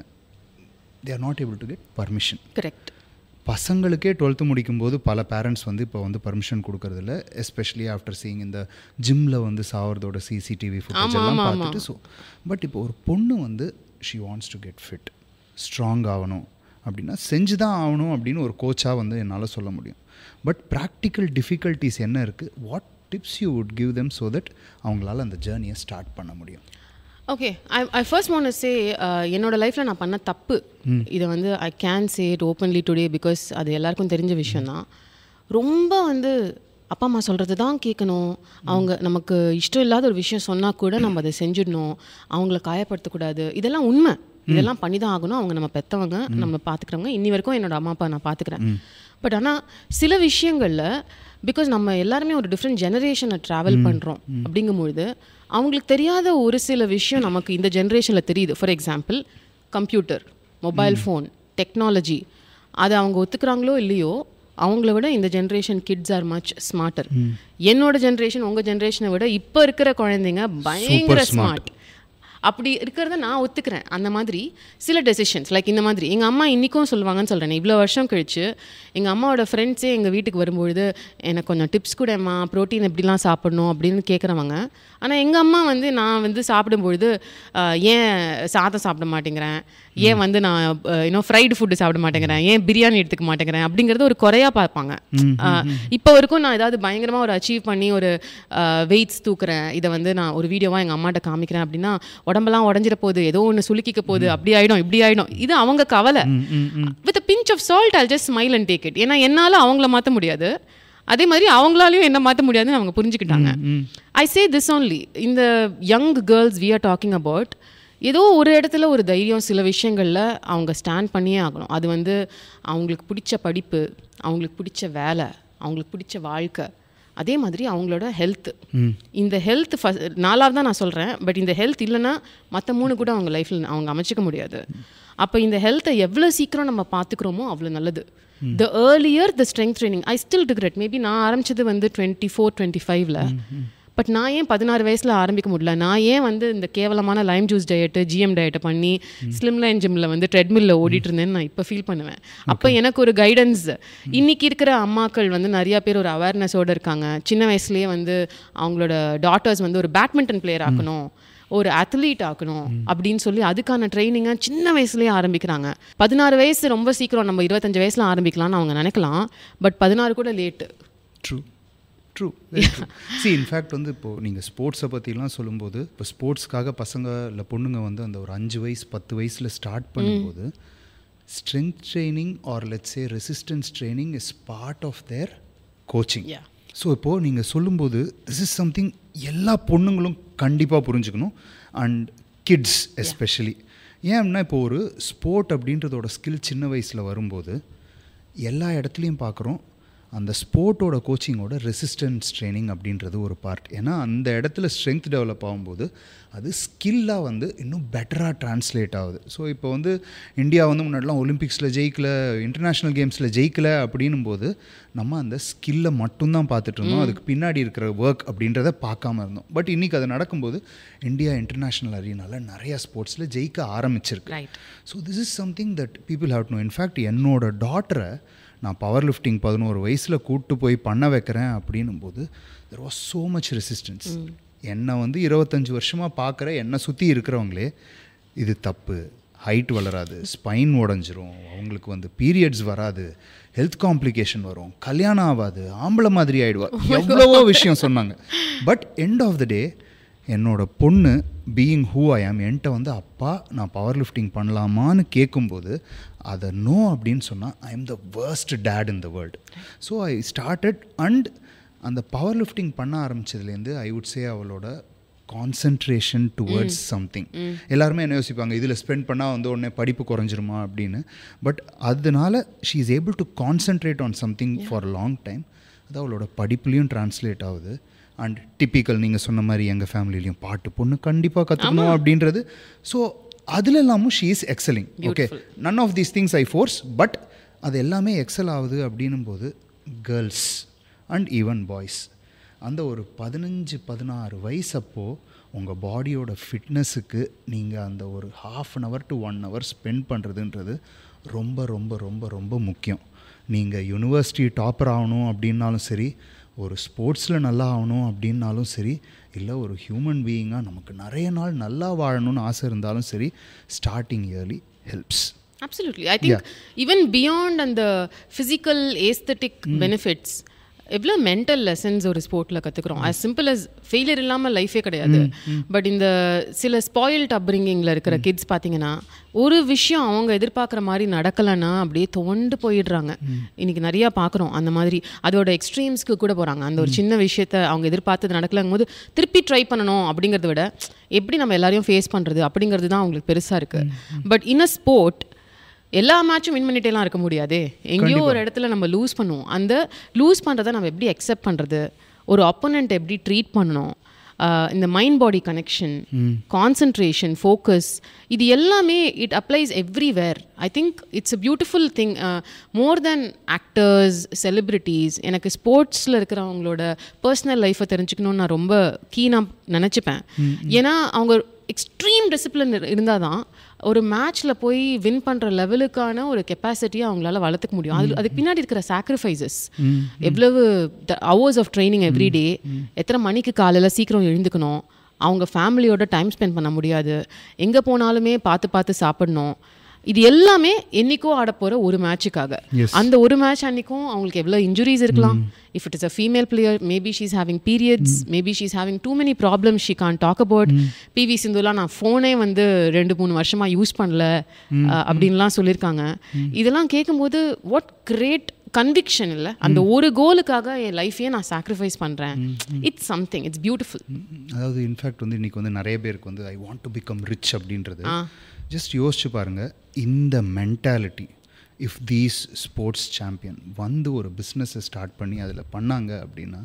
they are not able to get permission correct பசங்களுக்கே டுவெல்த்து முடிக்கும்போது பல பேரண்ட்ஸ் வந்து இப்போ வந்து பர்மிஷன் கொடுக்கறதில்ல எஸ்பெஷலி ஆஃப்டர் சீயிங் இந்த ஜிம்மில் வந்து சாவறதோட சிசிடிவி ஃபுட்டேஜ் எல்லாம் பார்த்துட்டு ஸோ பட் இப்போ ஒரு பொண்ணு வந்து she wants to get fit strong ஆகணும் அப்படின்னா செஞ்சு தான் ஆகணும் அப்படின்னு ஒரு கோச்சாக வந்து என்னால் சொல்ல முடியும் பட் ப்ராக்டிக்கல் டிஃபிகல்ட்டிஸ் என்ன இருக்குது what tips you would give them so that அவங்களால அந்த ஜேர்னியை ஸ்டார்ட் பண்ண முடியும் okay I I first want say என்னோட லைஃப்பில் நான் பண்ண தப்பு இதை வந்து I can say it openly today because அது எல்லாருக்கும் தெரிஞ்ச விஷயம்தான் ரொம்ப வந்து அப்பா அம்மா சொல்கிறது தான் கேட்கணும் அவங்க நமக்கு இஷ்டம் இல்லாத ஒரு விஷயம் சொன்னால் கூட நம்ம அதை செஞ்சிடணும் அவங்கள காயப்படுத்தக்கூடாது இதெல்லாம் உண்மை இதெல்லாம் பண்ணி தான் ஆகணும் அவங்க நம்ம பெற்றவங்க நம்ம பார்த்துக்கிறவங்க இன்னி வரைக்கும் என்னோட அம்மா அப்பா நான் பார்த்துக்கிறேன் பட் ஆனால் சில விஷயங்களில் பிகாஸ் நம்ம எல்லாருமே ஒரு டிஃப்ரெண்ட் ஜெனரேஷனை ட்ராவல் பண்ணுறோம் அப்படிங்கும்பொழுது அவங்களுக்கு தெரியாத ஒரு சில விஷயம் நமக்கு இந்த ஜென்ரேஷனில் தெரியுது for example computer mobile phone technology அதை அவங்க ஒத்துக்கிறாங்களோ இல்லையோ அவங்கள விட இந்த generation kids are much smarter என்னோட ஜென்ரேஷன் உங்கள் ஜென்ரேஷனை விட இப்போ இருக்கிற குழந்தைங்க பயங்கர ஸ்மார்ட் அப்படி இருக்கிறத நான் ஒத்துக்கிறேன் அந்த மாதிரி சில டெசிஷன்ஸ் லைக் இந்த மாதிரி எங்கள் அம்மா இன்றைக்கும் சொல்லுவாங்கன்னு சொல்கிறேன் இவ்வளோ வருஷம் கழிச்சு எங்கள் அம்மாவோட ஃப்ரெண்ட்ஸே எங்கள் வீட்டுக்கு வரும்பொழுது எனக்கு கொஞ்சம் டிப்ஸ் கூடம்மா ப்ரோட்டீன் எப்படிலாம் சாப்பிடணும் அப்படின்னு கேட்குறவங்க ஆனால் எங்கள் அம்மா வந்து நான் வந்து சாப்பிடும்பொழுது ஆஹ், ஏன் சாதம் சாப்பிட மாட்டேங்கிறேன் ஏன் வந்து நான் இன்னும் ஃப்ரைடு ஃபுட்டு சாப்பிட மாட்டேங்கிறேன் ஏன் பிரியாணி எடுத்துக்க மாட்டேங்கிறேன் அப்படிங்கிறது ஒரு குறையா பார்ப்பாங்க இப்போ வரைக்கும் நான் ஏதாவது பயங்கரமாக ஒரு அச்சீவ் பண்ணி ஒரு வெயிட்ஸ் தூக்குறேன் இதை வந்து நான் ஒரு வீடியோவாக எங்கள் அம்மாட்ட காமிக்கிறேன் அப்படின்னா உடம்பெல்லாம் உடஞ்சிட போகுது ஏதோ ஒன்று சுலுக்கிக்க போகுது அப்படி ஆயிடும் இப்படி ஆயிடும் இது அவங்க கவலை with pinch of salt I'll just smile and take it ஏன்னா என்னால் அவங்கள மாற்ற முடியாது அதே மாதிரி அவங்களாலையும் என்ன மாற்ற முடியாதுன்னு அவங்க புரிஞ்சுக்கிட்டாங்க ஐ சே திஸ் only இந்த young girls we are talking about ஏதோ ஒரு இடத்துல ஒரு தைரியம் சில விஷயங்களில் அவங்க ஸ்டாண்ட் பண்ணியே ஆகணும் அது வந்து அவங்களுக்கு பிடிச்ச படிப்பு அவங்களுக்கு பிடிச்ச வேலை அவங்களுக்கு பிடிச்ச வாழ்க்கை அதே மாதிரி அவங்களோட ஹெல்த் இந்த ஹெல்த் நாலாவது தான் நான் சொல்கிறேன் பட் இந்த ஹெல்த் இல்லைன்னா மற்ற மூணு கூட அவங்க லைஃப்பில் அவங்க அமைச்சிக்க முடியாது அப்போ இந்த ஹெல்த்தை எவ்வளோ சீக்கிரம் நம்ம பார்த்துக்கிறோமோ அவ்வளோ நல்லது the earlier the strength training I still regret maybe நான் ஆரம்பிச்சது வந்து டுவெண்ட்டி ஃபோர் டுவெண்ட்டி ஃபைவ்ல பட் நான் ஏன் பதினாறு வயசில் ஆரம்பிக்க முடியல நான் ஏன் வந்து இந்த கேவலமான லைம் ஜூஸ் டயட்டு ஜிஎம் டயட்டை பண்ணி ஸ்லிம் லைன் ஜிம்மில் வந்து ட்ரெட்மில்ல ஓடிட்டு இருந்தேன்னு நான் இப்போ ஃபீல் பண்ணுவேன் அப்போ எனக்கு ஒரு கைடன்ஸ் இன்னைக்கு இருக்கிற அம்மாக்கள் வந்து நிறைய பேர் ஒரு அவேர்னஸோடு இருக்காங்க சின்ன வயசுலேயே வந்து அவங்களோட டாட்டர்ஸ் வந்து ஒரு பேட்மிண்டன் பிளேயர் ஆக்கணும் ஒரு அத்லீட் ஆக்கணும் அப்படின்னு சொல்லி அதுக்கான ட்ரைனிங்கை சின்ன வயசுலேயே ஆரம்பிக்கிறாங்க பதினாறு வயசு ரொம்ப சீக்கிரம் நம்ம இருபத்தஞ்சு வயசில் ஆரம்பிக்கலாம்னு அவங்க நினைக்கலாம் பட் பதினாறு கூட late true true see in fact வந்து இப்போது நீங்கள் ஸ்போர்ட்ஸை பற்றிலாம் சொல்லும்போது இப்போ ஸ்போர்ட்ஸ்க்காக பசங்க இல்லை பொண்ணுங்க வந்து அந்த ஒரு அஞ்சு வயசு பத்து வயசில் ஸ்டார்ட் பண்ணும்போது strength training or let's a resistance training is part of their coaching Yeah. So இப்போது நீங்கள் சொல்லும்போது திஸ் இஸ் சம்திங் எல்லா பொண்ணுங்களும் கண்டிப்பாக புரிஞ்சுக்கணும் அண்ட் கிட்ஸ் எஸ்பெஷலி ஏன் அப்படின்னா இப்போ ஒரு ஸ்போர்ட் அப்படின்றதோட ஸ்கில் சின்ன வயசில் வரும்போது எல்லா இடத்துலையும் பார்க்குறோம் அந்த ஸ்போர்ட்டோட கோச்சிங்கோட ரெசிஸ்டன்ஸ் ட்ரைனிங் அப்படின்றது ஒரு பார்ட் ஏன்னா அந்த இடத்துல ஸ்ட்ரென்த் டெவலப் ஆகும்போது அது ஸ்கில்லாக வந்து இன்னும் பெட்டராக ட்ரான்ஸ்லேட் ஆகுது ஸோ இப்போ வந்து இந்தியா வந்து முன்னாடிலாம் ஒலிம்பிக்ஸில் ஜெயிக்கல இன்டர்நேஷ்னல் கேம்ஸில் ஜெயிக்கல அப்படின்னும் போது நம்ம அந்த ஸ்கில்லை மட்டும்தான் பார்த்துட்டு இருந்தோம் அதுக்கு பின்னாடி இருக்கிற ஒர்க் அப்படின்றத பார்க்காம இருந்தோம் பட் இன்றைக்கி அது நடக்கும்போது இந்தியா இன்டர்நேஷ்னல் அரீனால நிறையா ஸ்போர்ட்ஸில் ஜெயிக்க ஆரம்பிச்சிருக்கு right so this is something that people have to in fact என்னோட டாட்டரை நான் பவர் லிஃப்டிங் பதினோரு வயசில் கூப்பிட்டு போய் பண்ண வைக்கிறேன் அப்படின்னும் போது there was so much resistance என்னை வந்து இருபத்தஞ்சி வருஷமாக பார்க்குற என்னை சுற்றி இருக்கிறவங்களே இது தப்பு ஹைட் வளராது ஸ்பைன் உடஞ்சிரும் அவங்களுக்கு வந்து பீரியட்ஸ் வராது ஹெல்த் காம்ப்ளிகேஷன் வரும் கல்யாணம் ஆகாது ஆம்பளை மாதிரி ஆயிடுவா எவ்வளவோ விஷயம் சொன்னாங்க but end of the day என்னோட பொண்ணு பீயிங் ஹூ ஐ ஆம் என்கிட்ட வந்து அப்பா நான் பவர் லிஃப்டிங் பண்ணலாமான்னு கேட்கும்போது அதை நோ அப்படின்னு சொன்னால் I am the worst dad in the world so I started and அந்த பவர் லிஃப்டிங் பண்ண ஆரம்பிச்சதுலேருந்து ஐ வுட் சே அவளோட கான்சன்ட்ரேஷன் டுவர்ட்ஸ் சம்திங் எல்லாருமே என்ன யோசிப்பாங்க இதில் ஸ்பெண்ட் பண்ணால் வந்து உடனே படிப்பு குறைஞ்சிருமா அப்படின்னு பட் அதனால she is able to concentrate on something for long time அது அவளோட படிப்புலேயும் ட்ரான்ஸ்லேட் ஆகுது அண்ட் டிப்பிக்கல் நீங்கள் சொன்ன மாதிரி எங்கள் ஃபேமிலிலையும் பாட்டு பொண்ணு கண்டிப்பாக கற்றுக்கணும் அப்படின்றது ஸோ அதுல எல்லாமும் she is excelling okay none of these things I force but அது எல்லாமே எக்ஸல் ஆகுது அப்படின்னும் போது கேர்ள்ஸ் அண்ட் ஈவன் பாய்ஸ் அந்த ஒரு பதினஞ்சு பதினாறு வயசப்போ உங்கள் பாடியோட ஃபிட்னஸுக்கு நீங்கள் அந்த ஒரு half an hour to one hour spend பண்ணுறதுன்றது ரொம்ப ரொம்ப ரொம்ப ரொம்ப முக்கியம் நீங்கள் யூனிவர்சிட்டி டாப்பர் ஆகணும் அப்படின்னாலும் சரி ஒரு ஸ்போர்ட்ஸில் நல்லா ஆகணும் அப்படின்னாலும் சரி இல்லை ஒரு ஹியூமன் பீயிங்காக நமக்கு நிறைய நாள் நல்லா வாழணும்னு ஆசை இருந்தாலும் சரி starting early helps absolutely I think even beyond அந்த ஃபிசிக்கல் ஏஸ்தட்டிக் பெனிஃபிட்ஸ் எவ்வளோ மென்டல் லெசன்ஸ் ஒரு ஸ்போர்ட்டில் கற்றுக்குறோம் as சிம்பிள் as ஃபெயிலியர் இல்லாமல் லைஃபே கிடையாது பட் இந்த சில ஸ்பாயில்ட் அப்ரிங்கிங்கில் இருக்கிற கிட்ஸ் பார்த்தீங்கன்னா ஒரு விஷயம் அவங்க எதிர்பார்க்குற மாதிரி நடக்கலைன்னா அப்படியே தோண்டு போயிடுறாங்க இன்னைக்கு நிறையா பார்க்குறோம் அந்த மாதிரி அதோட எக்ஸ்ட்ரீம்ஸ்க்கு கூட போகிறாங்க அந்த ஒரு சின்ன விஷயத்த அவங்க எதிர்பார்த்தது நடக்கலங்கும் போது திருப்பி ட்ரை பண்ணணும் அப்படிங்கிறத விட எப்படி நம்ம எல்லாரையும் ஃபேஸ் பண்ணுறது அப்படிங்கிறது தான் அவங்களுக்கு பெருசாக இருக்குது பட் இன் அ ஸ்போர்ட் எல்லா மேட்சும் வின் பண்ணிட்டேலாம் இருக்க முடியாதே எங்கேயோ ஒரு இடத்துல நம்ம லூஸ் பண்ணுவோம் அந்த லூஸ் பண்ணுறதை நம்ம எப்படி அக்செப்ட் பண்ணுறது ஒரு அப்போனண்ட் எப்படி ட்ரீட் பண்ணணும் ஆஹ் இந்த mind body connection concentration focus இது எல்லாமே it applies everywhere I think it's a beautiful thing more than actors celebrities எனக்கு ஸ்போர்ட்ஸில் இருக்கிறவங்களோட பர்சனல் லைஃப்பை தெரிஞ்சுக்கணும்னு நான் ரொம்ப கீனாக நினச்சிப்பேன் ஏன்னா அவங்க எக்ஸ்ட்ரீம் டிசிப்ளின் இருந்தால் தான் ஒரு மேட்ச்சில் போய் வின் பண்ணுற லெவலுக்கான ஒரு கெப்பாசிட்டியை அவங்களால வளர்த்துக்க முடியும் அது அதுக்கு பின்னாடி இருக்கிற சாக்ரிஃபைசஸ் எவ்வளவு hours of training every day எத்தனை மணிக்கு காலையில் சீக்கிரம் எழுந்துக்கணும் அவங்க ஃபேமிலியோட டைம் ஸ்பெண்ட் பண்ண முடியாது எங்கே போனாலுமே பார்த்து பார்த்து சாப்பிடணும் இது எல்லாமே என்னைக்கோ ஆட போகிற ஒரு மேட்சுக்காக Yes. அந்த ஒரு மேட்ச் அன்னைக்கும் அவங்களுக்கு எவ்வளோ இன்ஜுரிஸ் இருக்கலாம் if it is a female player maybe she's having periods maybe she's having too many problems she can talk about PV சிந்துலாம் நான் ஃபோனே வந்து ரெண்டு மூணு வருஷமா யூஸ் பண்ணல அஹ், அப்படின்லாம் சொல்லியிருக்காங்க இதெல்லாம் கேட்கும்போது வாட் கிரேட் கன்விக்ஷன் இல்லை அந்த ஒரு கோலுக்காக என் லைஃபையே நான் சாக்ரிஃபைஸ் பண்ணுறேன் இட்ஸ் சம்திங் இட்ஸ் பியூட்டிஃபுல் அதாவது இன்ஃபேக்ட் வந்து இன்னைக்கு வந்து நிறைய பேருக்கு வந்து I want to become rich அப்படின்றது ஜஸ்ட் யோசிச்சு பாருங்க இந்த mentality if these sports champion வந்து ஒரு பிஸ்னஸை ஸ்டார்ட் பண்ணி அதில் பண்ணாங்க அப்படின்னா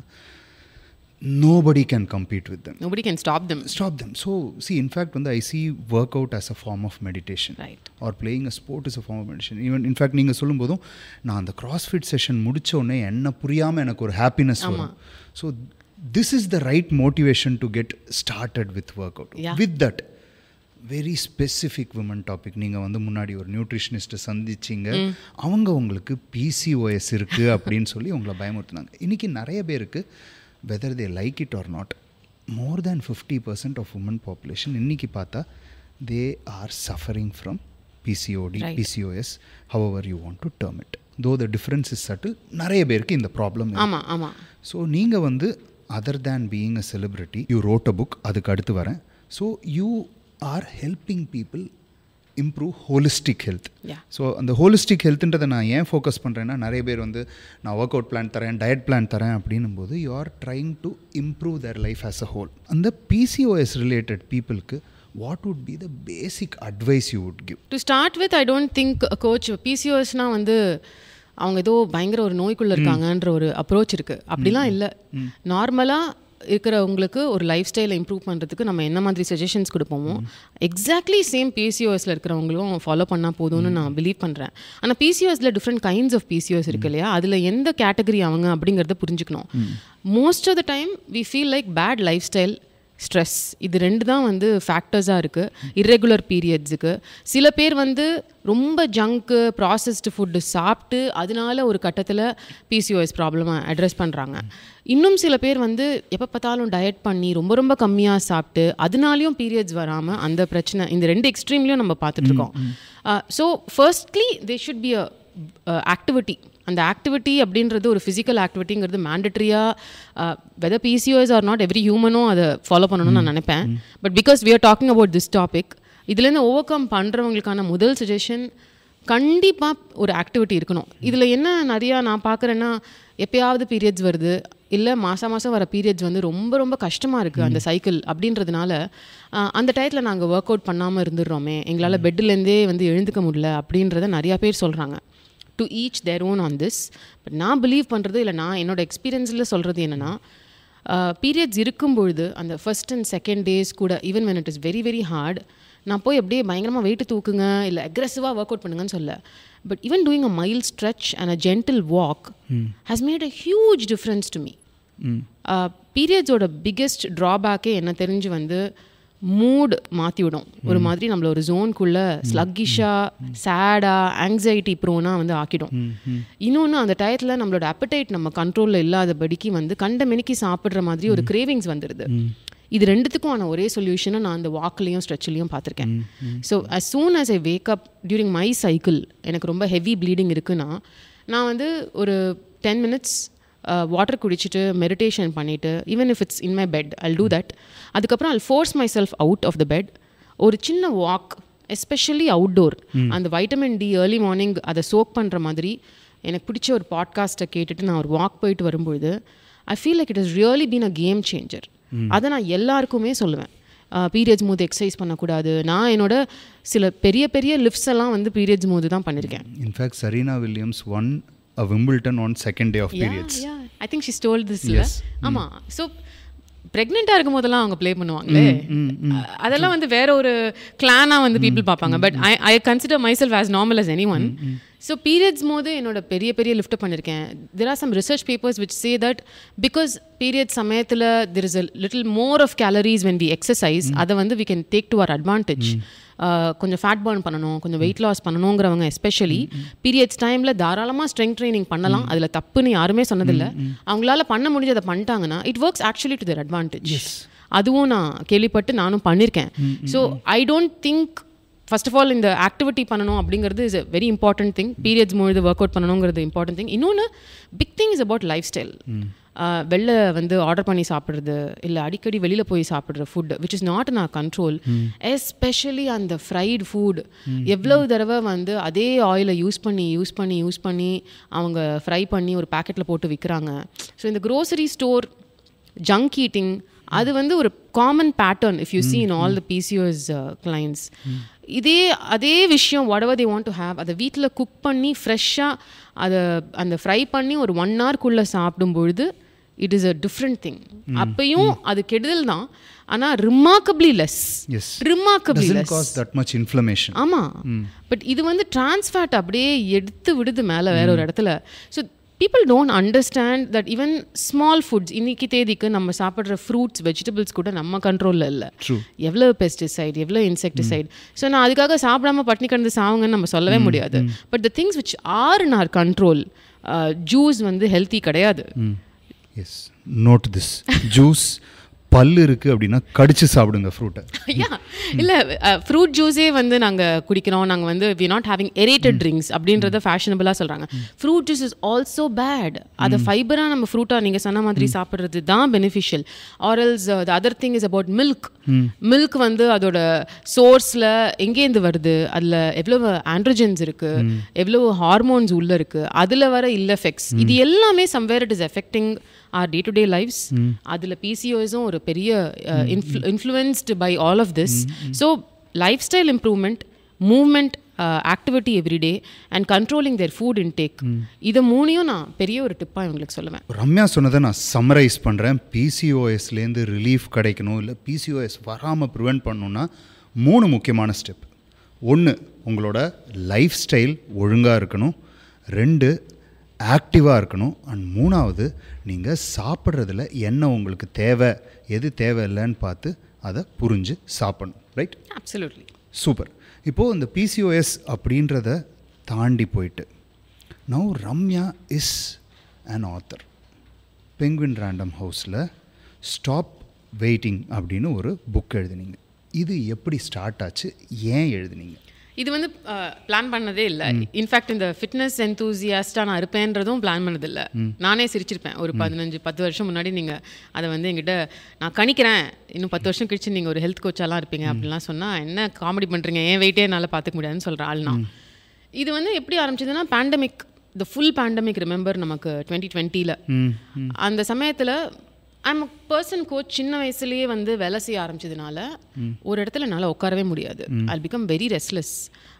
nobody can compete with them nobody can stop them stop them so see in fact வந்து I see work out as a form of meditation Right. Or playing a sport is a form of meditation even in fact நீங்கள் சொல்லும்போதும் நான் அந்த crossfit session முடிச்ச உடனே என்ன புரியாமல் எனக்கு ஒரு ஹாப்பினஸ் வரும் so this is the right motivation to get started with work out Yeah. With that very specific women topic நீங்கள் வந்து முன்னாடி ஒரு நியூட்ரிஷனிஸ்ட்டை சந்திச்சிங்க அவங்க உங்களுக்கு பிசிஓஎஸ் இருக்குது அப்படின்னு சொல்லி உங்களை பயமுறுத்துனாங்க இன்றைக்கி நிறைய பேருக்கு whether they like it or not more than fifty percent of woman population இன்றைக்கி பார்த்தா they are suffering from PCOD Right. PCOS however you want to term it though the difference is subtle நிறைய பேருக்கு இந்த problem ஆமாம் ஆமாம் so நீங்கள் வந்து other than being a celebrity you wrote a book அதுக்கு அடுத்து வரேன் so you are helping people improve holistic health Yeah. So அந்த ஹோலிஸ்டிக் ஹெல்த்ன்றதை நான் ஏன் ஃபோக்கஸ் பண்ணுறேன்னா நிறைய பேர் வந்து நான் ஒர்க் அவுட் பிளான் தரேன் டயட் பிளான் தரேன் அப்படின்னும் போது you are trying to improve their life as a whole அந்த பிசிஓஎஸ் ரிலேட்டட் பீப்புளுக்கு what would be the basic advice you would give to start with I don't think coach பிசிஓஎஸ்னால் வந்து அவங்க ஏதோ பயங்கர ஒரு நோய்க்குள்ளே இருக்காங்கன்ற ஒரு அப்ரோச் இருக்குது அப்படிலாம் இல்லை நார்மலாக இருக்கிறவங்களுக்கு ஒரு லைஃப் ஸ்டைலை இம்ப்ரூவ் பண்ணுறதுக்கு நம்ம என்ன மாதிரி சஜஷன்ஸ் கொடுப்போமோ எக்ஸாக்ட்லி சேம் பிசிஓஎஸில் இருக்கிறவங்களும் ஃபாலோ பண்ணால் போதும்னு நான் பிலீவ் பண்ணுறேன் ஆனால் பிசிஓஎஸில் டிஃப்ரெண்ட் கைண்ட்ஸ் ஆஃப் பிசிஓஎஸ் இருக்கு இல்லையா அதில் எந்த கேட்டகரி அவங்க அப்படிங்கிறத புரிஞ்சுக்கணும் most of the time we feel like bad life style stress இது ரெண்டு தான் வந்து ஃபேக்டர்ஸாக இருக்குது இர்ரெகுலர் பீரியட்ஸுக்கு சில பேர் வந்து ரொம்ப ஜங்க்கு ப்ராசஸ்டு ஃபுட்டு சாப்பிட்டு அதனால ஒரு கட்டத்தில் பிசிஓஎஸ் ப்ராப்ளமை அட்ரஸ் பண்ணுறாங்க இன்னும் சில பேர் வந்து எப்போ பார்த்தாலும் டயட் பண்ணி ரொம்ப ரொம்ப கம்மியாக சாப்பிட்டு அதனாலையும் பீரியட்ஸ் வராமல் அந்த பிரச்சனை இந்த ரெண்டு எக்ஸ்ட்ரீம்லையும் நம்ம பார்த்துட்ருக்கோம் so firstly they should be a activity அந்த ஆக்டிவிட்டி அப்படின்றது ஒரு ஃபிசிக்கல் ஆக்டிவிட்டிங்கிறது மேண்டட்ரியாக whether PCOS or not every ஹியூமனும் அதை ஃபாலோ பண்ணணும்னு நான் நினைப்பேன் but because we are talking about this topic இதுலேருந்து ஓவர் கம் பண்ணுறவங்களுக்கான முதல் சஜஷன் கண்டிப்பாக ஒரு ஆக்டிவிட்டி இருக்கணும் இதில் என்ன நிறையா நான் பார்க்குறேன்னா எப்பயாவது பீரியட்ஸ் வருது இல்லை மாதம் மாதம் வர பீரியட்ஸ் வந்து ரொம்ப ரொம்ப கஷ்டமாக இருக்குது அந்த சைக்கிள் அப்படின்றதுனால ஆஹ், அந்த டயத்தில் நாங்கள் ஒர்க் அவுட் பண்ணாமல் இருந்துடுறோமே எங்களால் பெட்டிலேருந்தே வந்து எழுந்துக்க முடியல அப்படின்றத நிறையா பேர் சொல்கிறாங்க to each their own on this but நான் பிலீவ் பண்ணுறது இல்லை நான் என்னோட எக்ஸ்பீரியன்ஸில் சொல்கிறது என்னென்னா பீரியட்ஸ் இருக்கும்பொழுது அந்த ஃபர்ஸ்ட் அண்ட் செகண்ட் டேஸ் கூட even when it is very very hard நான் போய் அப்படியே பயங்கரமாக வெயிட் தூக்குங்க இல்லை அக்ரெசிவாக ஒர்க் அவுட் பண்ணுங்கன்னு சொல்ல but even doing a mild stretch and a gentle walk has made a huge difference to me பீரியட்ஸோட பிக்கெஸ்ட் ட்ராபேக்கே என்ன தெரிஞ்சு வந்து மூட் மாற்றி விடும் ஒரு மாதிரி நம்மள ஒரு ஜோனுக்குள்ளே ஸ்லக்கிஷாக சேடாக ஆங்ஸைட்டி ப்ரோனாக வந்து ஆக்கிடும் இன்னொன்று அந்த டயத்தில் நம்மளோட appetite நம்ம கண்ட்ரோலில் இல்லாதபடிக்கு வந்து கண்ட மெனிக்கி சாப்பிட்ற மாதிரி ஒரு கிரேவிங்ஸ் வந்துடுது இது ரெண்டுத்துக்குமான ஒரே சொல்யூஷனை நான் அந்த வாக்லேயும் ஸ்ட்ரெச்சிலையும் பார்த்துருக்கேன் so as soon as I wake up during my cycle எனக்கு ரொம்ப ஹெவி ப்ளீடிங் இருக்குன்னா நான் வந்து ஒரு டென் மினிட்ஸ் வாட்டர் குடிச்சிட்டு மெடிடேஷன் பண்ணிவிட்டு even if it's in my bed I'll do that அதுக்கப்புறம் I'll force myself out of the bed ஒரு சின்ன வாக் எஸ்பெஷலி அவுட்டோர் அந்த வைட்டமின் டி ஏர்லி மார்னிங் அதை சோக் பண்ணுற மாதிரி எனக்கு பிடிச்ச ஒரு பாட்காஸ்ட்டை கேட்டுட்டு நான் ஒரு வாக் போயிட்டு வரும்பொழுது I feel like it is really been a game changer அதை நான் எல்லாருக்குமே சொல்லுவேன் பீரியட்ஸ் போது எக்ஸசைஸ் பண்ணக்கூடாது நான் என்னோட சில பெரிய பெரிய லிஃப்ட்ஸ் எல்லாம் வந்து பீரியட்ஸ் போது தான் பண்ணியிருக்கேன் in fact Serena Williams won a Wimbledon on second day of periods I think she stole this இல்லை ஆமாம் ஸோ ப்ரெக்னெண்ட்டாக இருக்கும் போதெல்லாம் அவங்க ப்ளே பண்ணுவாங்களே அ- அதெல்லாம் வந்து வேற ஒரு கிளானாக வந்து பீப்புள் பார்ப்பாங்க but I I consider myself as normal as anyone so periods போது என்னோட பெரிய பெரிய லிஃப்ட் பண்ணியிருக்கேன் there are some research papers which say that because period சமயத்தில் there is a little more of calories when we exercise அதை வந்து we can take to our advantage கொஞ்சம் fat burn பண்ணணும் கொஞ்சம் வெயிட் லாஸ் பண்ணணுங்கிறவங்க especially periods டைமில் தாராளமாக strength training பண்ணலாம் அதில் தப்புன்னு யாருமே சொன்னதில்லை அவங்களால பண்ண முடிஞ்சதை பண்ணிட்டாங்கன்னா it works actually to their advantage அதுவும் நான் கேள்விப்பட்டு நானும் பண்ணியிருக்கேன் so I don't think first of all இந்த ஆக்டிவிட்டி பண்ணணும் அப்படிங்கிறது is a very important thing periods முழுது ஒர்க் அவுட் பண்ணணுங்கிறது இம்பார்ட்டன்ட் திங் இன்னொன்று big thing is about life style வெளில வந்து ஆர்டர் பண்ணி சாப்பிட்றது இல்லை அடிக்கடி வெளியில் போய் சாப்பிட்ற food which is not in our control especially அந்த ஃப்ரைட் ஃபுட் எவ்வளவு தடவை வந்து அதே ஆயிலை யூஸ் பண்ணி யூஸ் பண்ணி யூஸ் பண்ணி அவங்க ஃப்ரை பண்ணி ஒரு பேக்கெட்டில் போட்டு விற்கிறாங்க ஸோ இந்த க்ரோசரி ஸ்டோர் ஜங்க் ஈட்டிங் அது வந்து ஒரு common pattern if you see in all the PCOS clients இதே அதே விஷயம் whatever they want to have அதை வீட்டில் குக் பண்ணி ஃப்ரெஷ்ஷாக அதை அந்த ஃப்ரை பண்ணி ஒரு ஒன் ஹவர்க்குள்ளே சாப்பிடும் பொழுது it is a different thing அப்பயும் அது கெடுதல் தான் ஆனால் remarkably less Yes. Remarkably doesn't less cause that much inflammation ஆமா பட் இது வந்து டிரான்ஸ்ஃபேட் அப்படியே எடுத்து விடுது மேலே வேற ஒரு இடத்துல so people don't understand that even small foods இன்னைக்கு தேதிக்கு நம்ம சாப்பிட்ற ஃப்ரூட்ஸ் வெஜிடபிள்ஸ் கூட நம்ம கண்ட்ரோலில் இல்லை True. எவ்வளோ பெஸ்டிசைட் எவ்வளோ இன்செக்டிசைட் ஸோ நான் அதுக்காக சாப்பிடாம பட்னி கிடந்து சாவுங்கன்னு நம்ம சொல்லவே முடியாது but the things which are in our control juice வந்து ஹெல்த்தி கிடையாது எஸ் நோட் திஸ் ஜூஸ் பல்லு இருக்கு அப்படின்னா கடிச்சு சாப்பிடுங்க ஃப்ரூட்டை யா இல்லை ஃப்ரூட் ஜூஸே வந்து நாங்கள் குடிக்கிறோம் நாங்கள் வந்து we not having aerated drinks அப்படின்றத ஃபேஷனபிளாக சொல்கிறாங்க fruit juice is also bad அதை ஃபைபராக நம்ம ஃப்ரூட்டாக நீங்கள் சொன்ன மாதிரி சாப்பிட்றது தான் பெனிஃபிஷியல் ஆரல்ஸ் the other thing is about milk milk வந்து அதோட சோர்ஸில் எங்கேருந்து வருது அதில் எவ்வளவு ஆண்ட்ரோஜன்ஸ் இருக்குது எவ்வளவு ஹார்மோன்ஸ் உள்ளே இருக்குது அதில் வர இல் எஃபெக்ட்ஸ் இது எல்லாமே somewhere it is affecting our day to day lifes அதில் பிசிஓஸும் ஒரு பெரிய influenced by all of this so life style improvement movement activity everyday and controlling their food intake இதை மூணையும் நான் பெரிய ஒரு டிப்பாக இவங்களுக்கு சொல்லுவேன் ரம்யா சொன்னதை நான் சம்மரைஸ் பண்ணுறேன் பிசிஓஎஸ்லேருந்து ரிலீஃப் கிடைக்கணும் இல்லை பிசிஓஎஸ் வராமல் ப்ரிவெண்ட் பண்ணணும்னா மூணு முக்கியமான ஸ்டெப் ஒன்று உங்களோட லைஃப் ஸ்டைல் ஒழுங்காக இருக்கணும் ரெண்டு ஆக்டிவாக இருக்கணும் அண்ட் மூணாவது நீங்கள் சாப்பிட்றதுல என்ன உங்களுக்கு தேவை எது தேவையில்லைன்னு பார்த்து அதை புரிஞ்சு சாப்பிடணும் ரைட் அப்சல்யூட்லி சூப்பர் இப்போது இந்த பிசிஓஎஸ் அப்படின்றத தாண்டி போயிட்டு now Ramya is an author Penguin Random ஹவுஸில் ஸ்டாப் வெயிட்டிங் அப்படின்னு ஒரு புக் எழுதுனீங்க இது எப்படி ஸ்டார்ட் ஆச்சு ஏன் எழுதுனீங்க இது வந்து பிளான் பண்ணதே இல்லை இன்ஃபேக்ட் இந்த ஃபிட்னஸ் என்தூசியாஸ்டாக நான் இருப்பேன்றதும் பிளான் பண்ணதில்லை நானே சிரிச்சிருப்பேன் ஒரு பதினஞ்சு பத்து வருஷம் முன்னாடி நீங்கள் அதை வந்து எங்கிட்ட நான் கணிக்கிறேன் இன்னும் பத்து வருஷம் கழிச்சு நீங்கள் ஒரு ஹெல்த் கோச்சாலாம் இருப்பீங்க அப்படிலாம் சொன்னால் என்ன காமெடி பண்ணுறீங்க ஏன் வெயிட்டே என்னால் பார்த்துக்க முடியாதுன்னு சொல்கிற ஆள் நான் இது வந்து எப்படி ஆரம்பிச்சதுன்னா pandemic the full pandemic remember நமக்கு டுவெண்ட்டி டுவெண்ட்டியில் அந்த சமயத்தில் ஐம் பர்சன் கோச் சின்ன வயசுலேயே வந்து வேலை செய்ய ஆரம்பிச்சதுனால ஒரு இடத்துல என்னால் உட்காரவே முடியாது I become very restless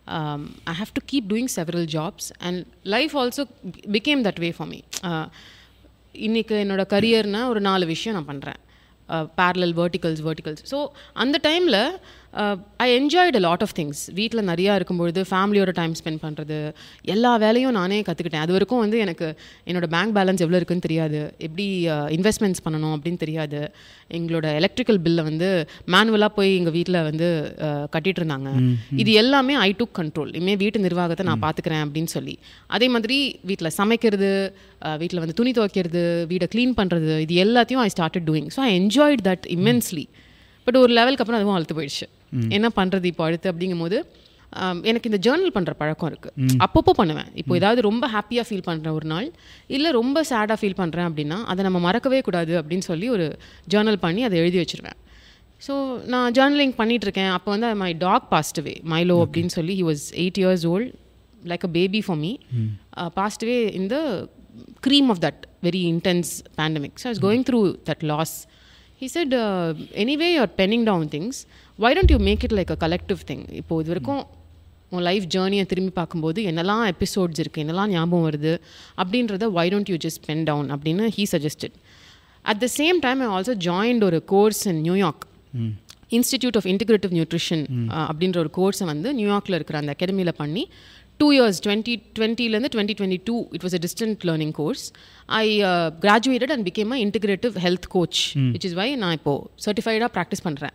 I have to keep doing several jobs and life also became that way for me இன்றைக்கி என்னோட கரியர்னா ஒரு நாலு விஷயம் நான் பண்ணுறேன் பேரலல் verticals verticals ஸோ அந்த டைமில் I enjoyed a lot of things வீட்டில் நிறையா இருக்கும்பொழுது ஃபேமிலியோட டைம் ஸ்பெண்ட் பண்ணுறது எல்லா வேலையும் நானே கற்றுக்கிட்டேன் அது வரைக்கும் வந்து எனக்கு என்னோட பேங்க் பேலன்ஸ் எவ்வளோ இருக்குன்னு தெரியாது எப்படி இன்வெஸ்ட்மெண்ட்ஸ் பண்ணணும் அப்படின்னு தெரியாது எங்களோட எலக்ட்ரிக்கல் பில்லை வந்து மேனுவலாக போய் எங்கள் வீட்டில் வந்து அஹ், கட்டிட்டு இருந்தாங்க இது எல்லாமே ஐ டுக் கண்ட்ரோல் இனிமே வீட்டு நிர்வாகத்தை நான் பார்த்துக்கிறேன் அப்படின்னு சொல்லி அதே மாதிரி வீட்டில் சமைக்கிறது வீட்டில் வந்து துணி துவைக்கிறது வீடை க்ளீன் பண்ணுறது இது எல்லாத்தையும் I started doing so I enjoyed that immensely but ஒரு லெவலுக்கு அப்புறம் அதுவும் அழுத்து போயிடுச்சு என்ன பண்ணுறது இப்போ அடுத்து அப்படிங்கும்போது ஆம், எனக்கு இந்த ஜேர்னல் பண்ணுற பழக்கம் இருக்குது அப்பப்போ பண்ணுவேன் இப்போ ஏதாவது ரொம்ப ஹாப்பியாக ஃபீல் பண்ணுறேன் ஒரு நாள் இல்லை ரொம்ப சேடாக ஃபீல் பண்ணுறேன் அப்படின்னா அதை நம்ம மறக்கவே கூடாது அப்படின்னு சொல்லி ஒரு ஜேர்னல் பண்ணி அதை எழுதி வச்சிருவேன் ஸோ நான் ஜேர்னலிங் பண்ணிட்டு இருக்கேன் அப்போ வந்து my dog passed away Milo அப்படின்னு சொல்லி he was eight years old like a baby for me passed away in the cream of that very intense pandemic. So I was going through that loss. He said, uh, anyway, you're penning down things. Why don't you make it like a collective thing? இப்போ இது வரைக்கும் உன் life ஜேர்னியை திரும்பி பார்க்கும்போது என்னெல்லாம் episodes இருக்குது என்னெல்லாம் ஞாபகம் வருது அப்படின்றத why don't you just pen down அப்படின்னு he suggested at the same time I also joined ஒரு course in New York Institute of Integrative Nutrition அப்படின்ற ஒரு கோர்ஸை வந்து நியூயார்க்கில் இருக்கிற அந்த அகாடமியில் பண்ணி டூ இயர்ஸ் டுவெண்ட்டி டுவெண்ட்டிலேருந்து twenty twenty two it was a distant learning course I graduated and became a integrative health coach which is why நான் இப்போது சர்டிஃபைடாக ப்ராக்டிஸ் பண்ணுறேன்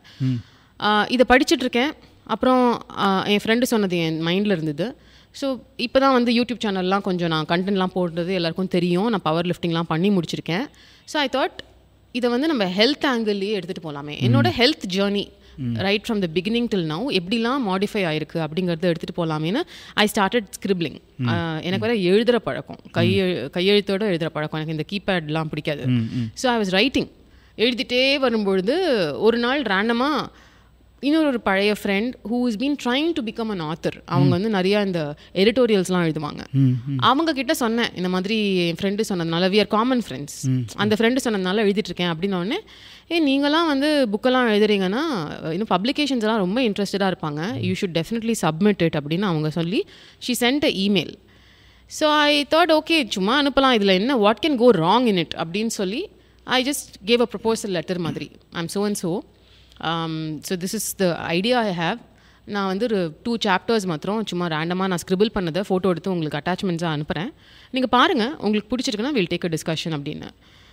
இதை படிச்சுட்டு இருக்கேன் அப்புறம் ஆஹ், என் ஃப்ரெண்டு சொன்னது என் மைண்டில் இருந்தது ஸோ இப்போ தான் வந்து யூடியூப் சேனல்லாம் கொஞ்சம் நான் கண்டென்ட்லாம் போடுறது எல்லாருக்கும் தெரியும் நான் பவர் லிஃப்டிங்லாம் பண்ணி முடிச்சிருக்கேன் ஸோ ஐ தாட் இதை வந்து நம்ம ஹெல்த் ஆங்கிள்லேயே எடுத்துகிட்டு போகலாமே என்னோட health journey right from the beginning till now எப்படிலாம் மாடிஃபை ஆயிருக்கு அப்படிங்கிறத எடுத்துகிட்டு போகலாமேன்னு ஐ ஸ்டார்டட் ஸ்கிரிப்லிங் எனக்கு வேற எழுதுகிற பழக்கம் கையெழு கையெழுத்தோட எழுதுகிற பழக்கம் எனக்கு இந்த கீபேட்லாம் பிடிக்காது ஸோ ஐ வாஸ் ரைட்டிங் எழுதிட்டே வரும்பொழுது ஒரு நாள் ரேண்டமாக இன்னொரு ஒரு பழைய friend who is been trying to become an author அவங்க வந்து நிறையா இந்த எடிட்டோரியல்ஸ்லாம் எழுதுவாங்க அவங்க கிட்ட சொன்னேன் இந்த மாதிரி என் ஃப்ரெண்டு சொன்னதுனால வி ஆர் காமன் ஃப்ரெண்ட்ஸ் அந்த ஃப்ரெண்டு சொன்னதுனால எழுதிட்டு இருக்கேன் அப்படின்னு உடனே ஏ நீங்களாம் வந்து புக்கெல்லாம் எழுதுறீங்கன்னா இன்னும் பப்ளிகேஷன்ஸ் எல்லாம் ரொம்ப இன்ட்ரெஸ்டடாக இருப்பாங்க you should definitely submit it அப்படின்னு அவங்க சொல்லி she sent a email so I thought okay சும்மா அனுப்பலாம் இதில் என்ன what can go wrong in it அப்படின்னு சொல்லி I just gave a proposal letter மாதிரி I'm so and so so this is the idea I have நான் வந்து ஒரு டூ சாப்டர்ஸ் மாத்திரம் சும்மா ரேண்டமாக நான் ஸ்கிரிபிள் பண்ணதை ஃபோட்டோ எடுத்து உங்களுக்கு அட்டாச்மெண்ட்ஸாக அனுப்புகிறேன் நீங்கள் பாருங்கள் உங்களுக்கு பிடிச்சிருக்குன்னா வில் டேக் அ டிஸ்கஷன் அப்படின்னு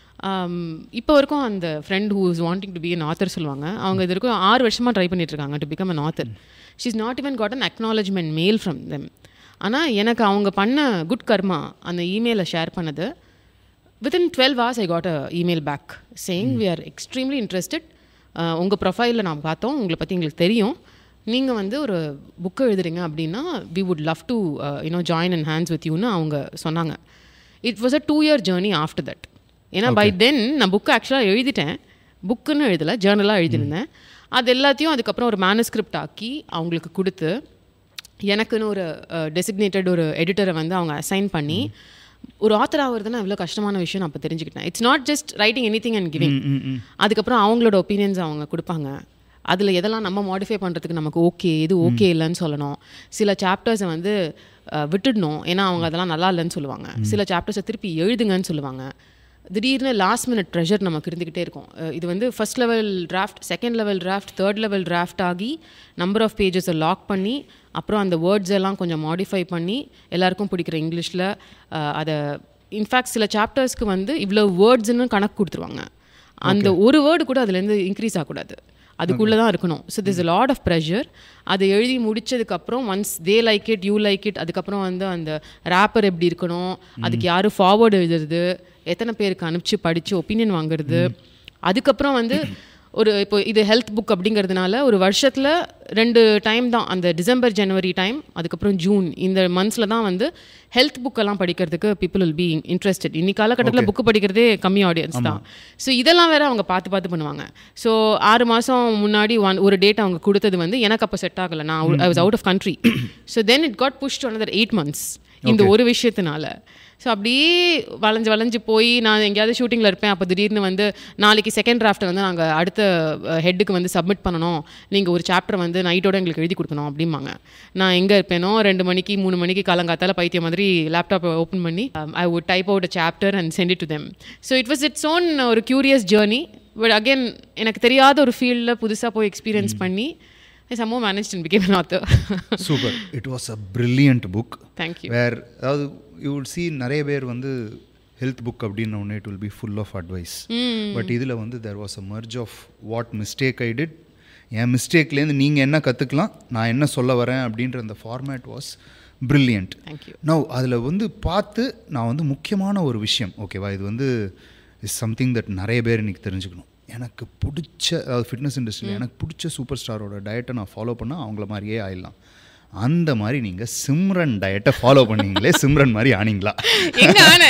இப்போ வரைக்கும் அந்த friend who is wanting to be an author சொல்லுவாங்க அவங்க இது வரைக்கும் ஆறு வருஷமாக ட்ரை பண்ணிட்டு இருக்காங்க to become an author she is not even got an acknowledgement mail from them ஆனால் எனக்கு அவங்க பண்ண குட் கர்மா அந்த இமெயிலை ஷேர் பண்ணது within twelve hours I got a email back saying we are extremely interested உங்கள் ப்ரொஃபைலில் நான் பார்த்தோம் உங்களை பற்றி எங்களுக்கு தெரியும் நீங்கள் வந்து ஒரு புக்கு எழுதுறீங்க அப்படின்னா we would love to you know join and hands with யூன்னு அவங்க சொன்னாங்க it was a two year journey after that ஏன்னா பை தென் நான் புக்கு ஆக்சுவலாக எழுதிட்டேன் புக்குன்னு எழுதலை ஜேர்னலாக எழுதியிருந்தேன் அது எல்லாத்தையும் அதுக்கப்புறம் ஒரு மேனுஸ்கிரிப்ட் ஆக்கி அவங்களுக்கு கொடுத்து எனக்குன்னு ஒரு டெசிக்னேட்டட் ஒரு எடிட்டரை வந்து அவங்க அசைன் பண்ணி ஒரு ஆத்தர் ஆகுறதுன்னா எவ்வளோ கஷ்டமான விஷயம் நான் அப்போ தெரிஞ்சுக்கிட்டேன் it's not just writing anything and giving அதுக்கப்புறம் அவங்களோட ஒப்பீனியன்ஸ் அவங்க கொடுப்பாங்க அதில் எதெல்லாம் நம்ம மாடிஃபை பண்ணுறதுக்கு நமக்கு ஓகே இது ஓகே இல்லைன்னு சொல்லணும் சில சாப்டர்ஸை வந்து அஹ், விட்டுடணும் ஏன்னா அவங்க அதெல்லாம் நல்லா இல்லைன்னு சொல்லுவாங்க சில சாப்டர்ஸை திருப்பி எழுதுங்கன்னு சொல்லுவாங்க திடீர்னு லாஸ்ட் மினிட் ப்ரெஷர் நமக்கு இருந்துக்கிட்டே இருக்கும் அஹ் இது வந்து first level draft second level draft third level draft ஆகி நம்பர் ஆஃப் பேஜஸை லாக் பண்ணி அப்புறம் அந்த வேர்ட்ஸ் எல்லாம் கொஞ்சம் மாடிஃபை பண்ணி எல்லாருக்கும் பிடிக்கிற இங்கிலீஷில் அதை இன்ஃபேக்ட் சில சாப்டர்ஸ்க்கு வந்து இவ்வளோ வேர்ட்ஸ்னு கணக்கு கொடுத்துருவாங்க அந்த ஒரு வேர்டு கூட அதுலேருந்து இன்க்ரீஸ் ஆகக்கூடாது அதுக்குள்ளே தான் இருக்கணும் so this lot of pressure அதை எழுதி முடிச்சதுக்கப்புறம் once they like it you like it அதுக்கப்புறம் வந்து அந்த ரேப்பர் எப்படி இருக்கணும் அதுக்கு யார் ஃபார்வர்டு எழுதுறது எத்தனை பேருக்கு அனுப்பிச்சு படித்து ஒப்பீனியன் வாங்குறது அதுக்கப்புறம் வந்து ஒரு இப்போ இது ஹெல்த் புக் அப்படிங்கிறதுனால ஒரு வருஷத்தில் ரெண்டு டைம் தான் அந்த டிசம்பர் ஜனவரி டைம் அதுக்கப்புறம் ஜூன் இந்த மந்த்ஸில் தான் வந்து ஹெல்த் புக்கெல்லாம் படிக்கிறதுக்கு பீப்புள் வில் பி இன்ட்ரெஸ்டட் இன்னி காலகட்டத்தில் புக்கு படிக்கிறதே கம்மி ஆடியன்ஸ் தான் ஸோ இதெல்லாம் வேற அவங்க பார்த்து பார்த்து பண்ணுவாங்க ஸோ ஆறு மாதம் முன்னாடி ஒன் ஒரு டேட் அவங்க கொடுத்தது வந்து எனக்கு அப்போ செட் ஆகலை நான் I was out of country so then it got pushed another eight months இந்த ஒரு விஷயத்தினால ஸோ அப்படியே வளைஞ்சு வளைஞ்சு போய் நான் எங்கேயாவது ஷூட்டிங்கில் இருப்பேன் அப்போ திடீர்னு வந்து நாளைக்கு செகண்ட் டிராஃப்ட்டை வந்து நாங்கள் அடுத்த ஹெட்டுக்கு வந்து சப்மிட் பண்ணணும் நீங்கள் ஒரு சாப்டர் வந்து நைட்டோட எங்களுக்கு எழுதி கொடுக்கணும் அப்படிம்பாங்க நான் எங்கே இருப்பேனோ ரெண்டு மணிக்கு மூணு மணிக்கு காலங்காத்தால பைத்தியம் மாதிரி லேப்டாப்பை ஓப்பன் பண்ணி I would type out a chapter and send it to them so it was its own ஒரு க்யூரியஸ் ஜேர்னி பட் அகெயின் எனக்கு தெரியாத ஒரு ஃபீல்டில் புதுசாக போய் எக்ஸ்பீரியன்ஸ் பண்ணி somehow manage and became author super it was a brilliant book thank you where அதாவது you will see நிறைய பேர் வந்து ஹெல்த் புக் அப்படின்னு ஒன்று it will be full of advice but இதில் வந்து there was a merge of what mistake I did என் மிஸ்டேக்லேருந்து நீங்கள் என்ன கற்றுக்கலாம் நான் என்ன சொல்ல வரேன் அப்படின்ற அந்த format was brilliant thank you now அதில் வந்து பார்த்து நான் வந்து முக்கியமான ஒரு விஷயம் ஓகேவா இது வந்து இஸ் சம்திங் தட் நிறைய பேர் இன்னைக்கு தெரிஞ்சுக்கணும் எனக்கு பிடிச்ச அதாவது ஃபிட்னஸ் இண்டஸ்ட்ரியில் எனக்கு பிடிச்ச சூப்பர் ஸ்டாரோட டயட்டை நான் ஃபாலோ பண்ணால் அவங்கள மாதிரியே ஆயிடலாம் அந்த மாதிரி நீங்கள் சிம்ரன் டயட்டை ஃபாலோ பண்ணீங்களே சிம்ரன் மாதிரி ஆனீங்களா எங்க ஆன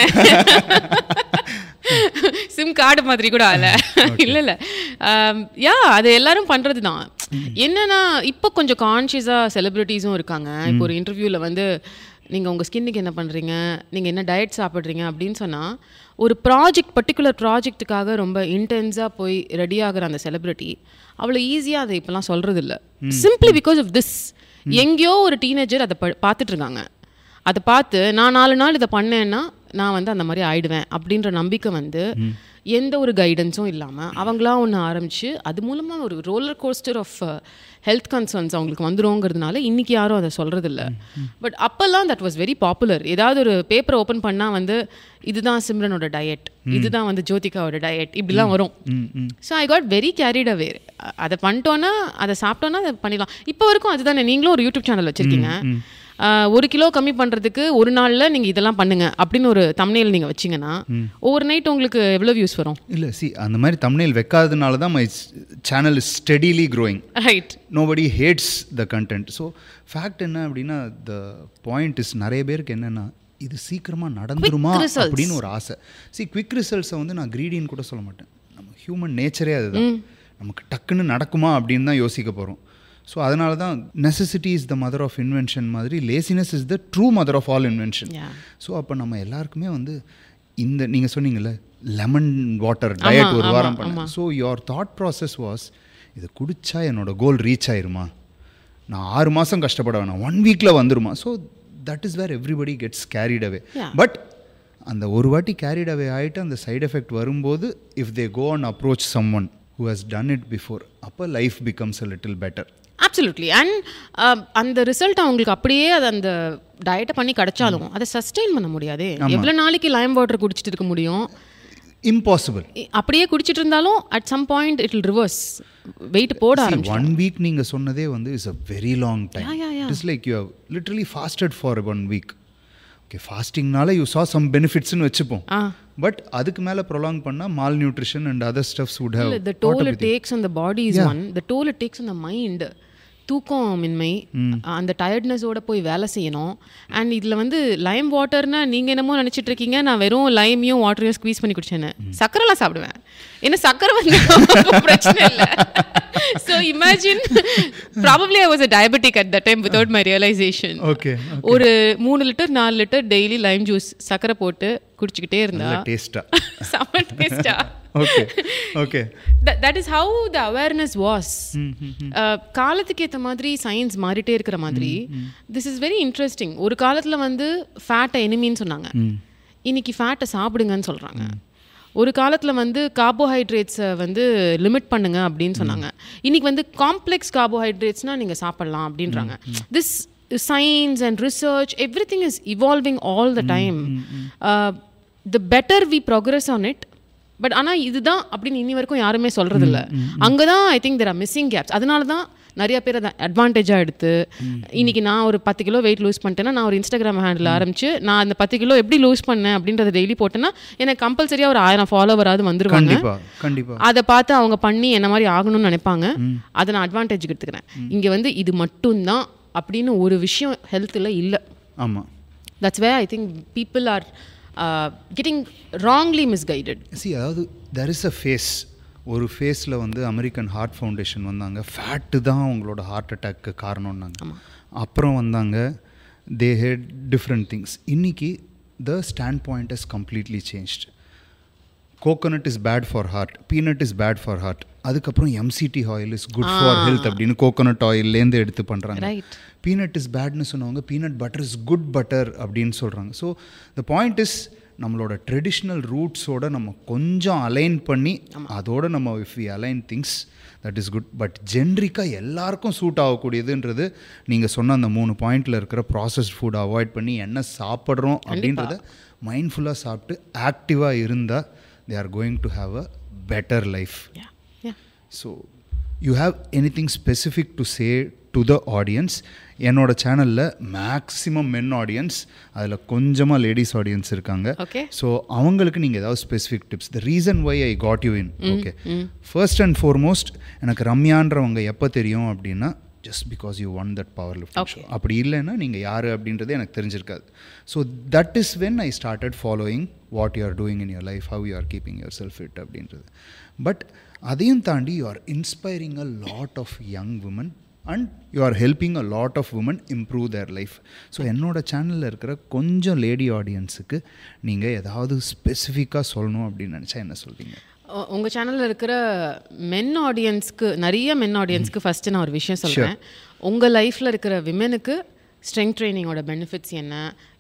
சிம் கார்டு மாதிரி கூட ஆல இல்ல இல்ல யா அது எல்லாரும் பண்றது தான் என்னன்னா இப்போ கொஞ்சம் கான்ஷியஸா செலிபிரிட்டிஸும் இருக்காங்க இப்போ ஒரு இன்டர்வியூல வந்து நீங்க உங்க ஸ்கின்னுக்கு என்ன பண்றீங்க நீங்க என்ன டயட் சாப்பிட்றீங்க அப்படின்னு சொன்னா ஒரு ப்ராஜெக்ட் பர்டிகுலர் ப்ராஜெக்ட்டுக்காக ரொம்ப இன்டென்ஸாக போய் ரெடி ஆகுற அந்த செலிபிரிட்டி அவ்வளோ ஈஸியாக அதை இப்போலாம் சொல்கிறது இல்லை சிம்பிளி பிகாஸ் ஆஃப் திஸ் எங்கேயோ ஒரு டீனேஜர் அதை ப- பார்த்துட்டு இருக்காங்க அதை பார்த்து நான் நாலு நாள் இதை பண்ணேன்னா நான் வந்து அந்த மாதிரி ஆயிடுவேன் அப்படின்ற நம்பிக்கை வந்து எந்த ஒரு கைடன்ஸும் இல்லாமல் அவங்களா ஒன்று ஆரம்பித்து அது மூலமாக ஒரு roller coaster of health concerns அவங்களுக்கு வந்துருங்கிறதுனால இன்றைக்கி யாரும் அதை சொல்கிறதில்ல பட் அப்போல்லாம் தட் வாஸ் வெரி பாப்புலர் ஏதாவது ஒரு பேப்பரை ஓப்பன் பண்ணால் வந்து இதுதான் சிம்ரனோட டயட் இதுதான் வந்து ஜோதிகாவோட டயட் இப்படிலாம் வரும் so I got very carried away அதை பண்ணிட்டோன்னா அதை சாப்பிட்டோன்னா அதை பண்ணிடலாம் இப்போ வரைக்கும் அதுதானே நீங்களும் ஒரு யூடியூப் சேனல் வச்சுருக்கீங்க ஆஹ் ஒரு கிலோ கம்மி பண்ணுறதுக்கு ஒரு நாளில் நீங்கள் இதெல்லாம் பண்ணுங்க அப்படின்னு ஒரு தம்னையில் நீங்கள் வச்சிங்கன்னா ஒவ்வொரு நைட் உங்களுக்கு எவ்வளோ வியூஸ் வரும் இல்லை சி அந்த மாதிரி தம்னேல் வைக்காததுனால தான் my channel is steadily growing right nobody hates the content so fact என்ன அப்படின்னா த பாயிண்ட் இஸ் நிறைய பேருக்கு என்னென்னா இது சீக்கிரமாக நடந்துருமா results. அப்படின்னு ஒரு ஆசை சி குவிக் ரிசல்ட்ஸை வந்து நான் க்ரீடின்னு கூட சொல்ல மாட்டேன் நம்ம ஹியூமன் நேச்சரே அதுதான் நமக்கு டக்குன்னு நடக்குமா அப்படின்னு தான் யோசிக்க போகிறோம் ஸோ அதனால தான் necessity is the mother of invention மாதிரி laziness is the true mother of all invention Yeah. So அப்போ நம்ம எல்லாருக்குமே வந்து இந்த நீங்கள் சொன்னீங்கல்ல லெமன் வாட்டர் டயட் ஒரு வாரம் பண்ண so your thought process was இதை குடிச்சா என்னோட கோல் ரீச் ஆயிருமா நான் ஆறு மாதம் கஷ்டப்பட வேணாம் ஒன் வீக்கில் வந்துருமா so that is where everybody gets carried away Yeah. But அந்த ஒரு வாட்டி கேரிட் அவே ஆகிட்டு அந்த சைடு எஃபெக்ட் வரும்போது if they go and approach some one who has done it before அப்போ life becomes a little better absolutely and அந்த result அவங்களுக்கு அப்படியே அது அந்த டயட்டை பண்ணி கிடைச்சாலும் அதை சஸ்டெயின் பண்ண முடியாதே எவ்வளோ நாளைக்கு லைம் வாட்டர் குடிச்சிட்டு இருக்க முடியும் இம்பாசிபிள் இ- அப்படியே குடிச்சிட்டு இருந்தாலும் at some point it will reverse weight போட ஆரம்பிச்சு ஒன் வீக் நீங்கள் சொன்னதே வந்து is a very long time it is like you have literally fasted for one week okay ஃபாஸ்டிங்னால யூ சா சம் பெனிஃபிட்ஸ்னு வச்சுப்போம் ஆ பட் அதுக்கு மேலே ப்ரொலாங் பண்ணால் malnutrition and other stuffs would have the toll it takes on the body is one the toll it takes on the mind தூக்கமின்மை அந்த டயர்ட்னஸோட போய் வேலை செய்யணும் அண்ட் இதில் வந்து லைம் வாட்டர்னா நீங்கள் என்னமோ நினச்சிட்டு இருக்கீங்க நான் வெறும் லைமையும் வாட்டரையும் ஸ்குவீஸ் பண்ணி குடிச்சேன்னு சக்கரைலாம் சாப்பிடுவேன் ஏன்னா சக்கரை வந்து பிரச்சனை இல்லை so imagine probably I was a diabetic at the time without my realisation okay ஒரு மூணு லிட்டர் நாலு லிட்டர் டெய்லி லைம் ஜூஸ் சக்கரை போட்டு குடிச்சிக்கிட்டே இருந்தா டேஸ்ட்டாக செம்ம டேஸ்டா okay okay that is how the awareness was காலத்துக்கு ஏற்ற மாதிரி சயின்ஸ் மாறிட்டே இருக்கிற மாதிரி திஸ் இஸ் வெரி இன்ட்ரெஸ்டிங் ஒரு காலத்தில் வந்து ஃபேட்டை எனிமின்னு சொன்னாங்க இன்னைக்கு ஃபேட்டை சாப்பிடுங்கன்னு சொல்கிறாங்க ஒரு காலத்தில் வந்து கார்போஹைட்ரேட்ஸை வந்து லிமிட் பண்ணுங்க அப்படின்னு சொன்னாங்க இன்னைக்கு வந்து காம்ப்ளெக்ஸ் கார்போஹைட்ரேட்ஸ்னால் நீங்கள் சாப்பிட்லாம் அப்படின்றாங்க this science and research every thing is evolving all the time the better we progress on it but ஆனால் இதுதான் அப்படின்னு இனி வரைக்கும் யாருமே சொல்றது இல்ல அங்கே தான் I think there are missing gaps அதனால தான் நிறைய பேர் அதை அட்வான்டேஜாக எடுத்து இன்னைக்கு நான் ஒரு பத்து கிலோ வெயிட் லூஸ் பண்ணிட்டேன்னா நான் ஒரு இன்ஸ்டாகிராம் ஹேண்டில் ஆரம்பிச்சு நான் அந்த பத்து கிலோ எப்படி லூஸ் பண்ணேன் அப்படின்றத டெய்லி போட்டேன்னா எனக்கு கம்பல்சரியாக ஒரு ஆயிரம் ஃபாலோவராது வந்துருவாங்க கண்டிப்பா கண்டிப்பா அதை பார்த்து அவங்க பண்ணி என்ன மாதிரி ஆகணும்னு நினைப்பாங்க அதை நான் அட்வான்டேஜ் எடுத்துக்கிறேன் இங்கே வந்து இது மட்டும்தான் அப்படின்னு ஒரு விஷயம் ஹெல்த்தில் இல்லை ஆமாம் that's why I think people are getting wrongly misguided சி அதாவது தெர் இஸ் அ ஃபேஸ் ஒரு ஃபேஸில் வந்து அமெரிக்கன் ஹார்ட் ஃபவுண்டேஷன் வந்தாங்க ஃபேட்டு தான் அவங்களோட ஹார்ட் அட்டாக்கு காரணம்னாங்க அப்புறம் வந்தாங்க தே ஹேட் டிஃப்ரெண்ட் திங்ஸ் இன்னைக்கு the stand point is completely changed coconut is bad for heart peanut is bad for heart அதுக்கப்புறம் MCT oil is good for health அப்படின்னு coconut ஆயில்லேருந்து எடுத்து பண்ணுறாங்க ரைட் பீனட் இஸ் பேட்னு சொன்னவங்க peanut butter is good butter அப்படின்னு சொல்கிறாங்க so the point is நம்மளோட ட்ரெடிஷ்னல் ரூட்ஸோட நம்ம கொஞ்சம் அலைன் பண்ணி அதோட நம்ம if we align things that is good but ஜென்ரிக்காக எல்லாருக்கும் சூட் ஆகக்கூடியதுன்றது நீங்கள் சொன்ன அந்த மூணு பாயிண்டில் இருக்கிற ப்ராசஸ்ட் ஃபுட் அவாய்ட் பண்ணி என்ன சாப்பிட்றோம் அப்படின்றத மைண்ட்ஃபுல்லாக சாப்பிட்டு ஆக்டிவாக இருந்தால் they are going to have a better life ya ya so you have any thing specific to say to the audience என்னோட சேனலில் மேக்ஸிமம் மென் ஆடியன்ஸ் அதில் கொஞ்சமாக லேடிஸ் ஆடியன்ஸ் இருக்காங்க Okay. ஸோ அவங்களுக்கு நீங்கள் ஏதாவது specific tips the reason why I got you in okay first and foremost எனக்கு ரம்யான்றவங்க எப்போ தெரியும் அப்படின்னா just because you won that power lift show அப்படி இல்லைன்னா நீங்கள் யார் அப்படின்றது எனக்கு தெரிஞ்சிருக்காது so that is when I started following what you are doing in your life how you are keeping your self fit அப்படின்றது பட் அதையும் தாண்டி you are inspiring a lot of young women and you are helping a lot of women improve their life so என்னோட சேனலில் இருக்கிற கொஞ்சம் lady ஆடியன்ஸுக்கு நீங்கள் ஏதாவது ஸ்பெசிஃபிக்காக சொல்லணும் அப்படின்னு நினச்சா என்ன சொல்வீங்க உ- உங்க சேனல்ல இருக்கிற மென் ஆடியன்ஸ்க்கு நிறைய மென் ஆடியன்ஸ்க்கு ஃபர்ஸ்ட் நான் ஒரு விஷயம் சொல்றேன் உங்க லைஃப்ல இருக்கிற விமெனுக்கு ஸ்ட்ரெங்க் ட்ரைனிங்கோட பெனிஃபிட்ஸ் என்ன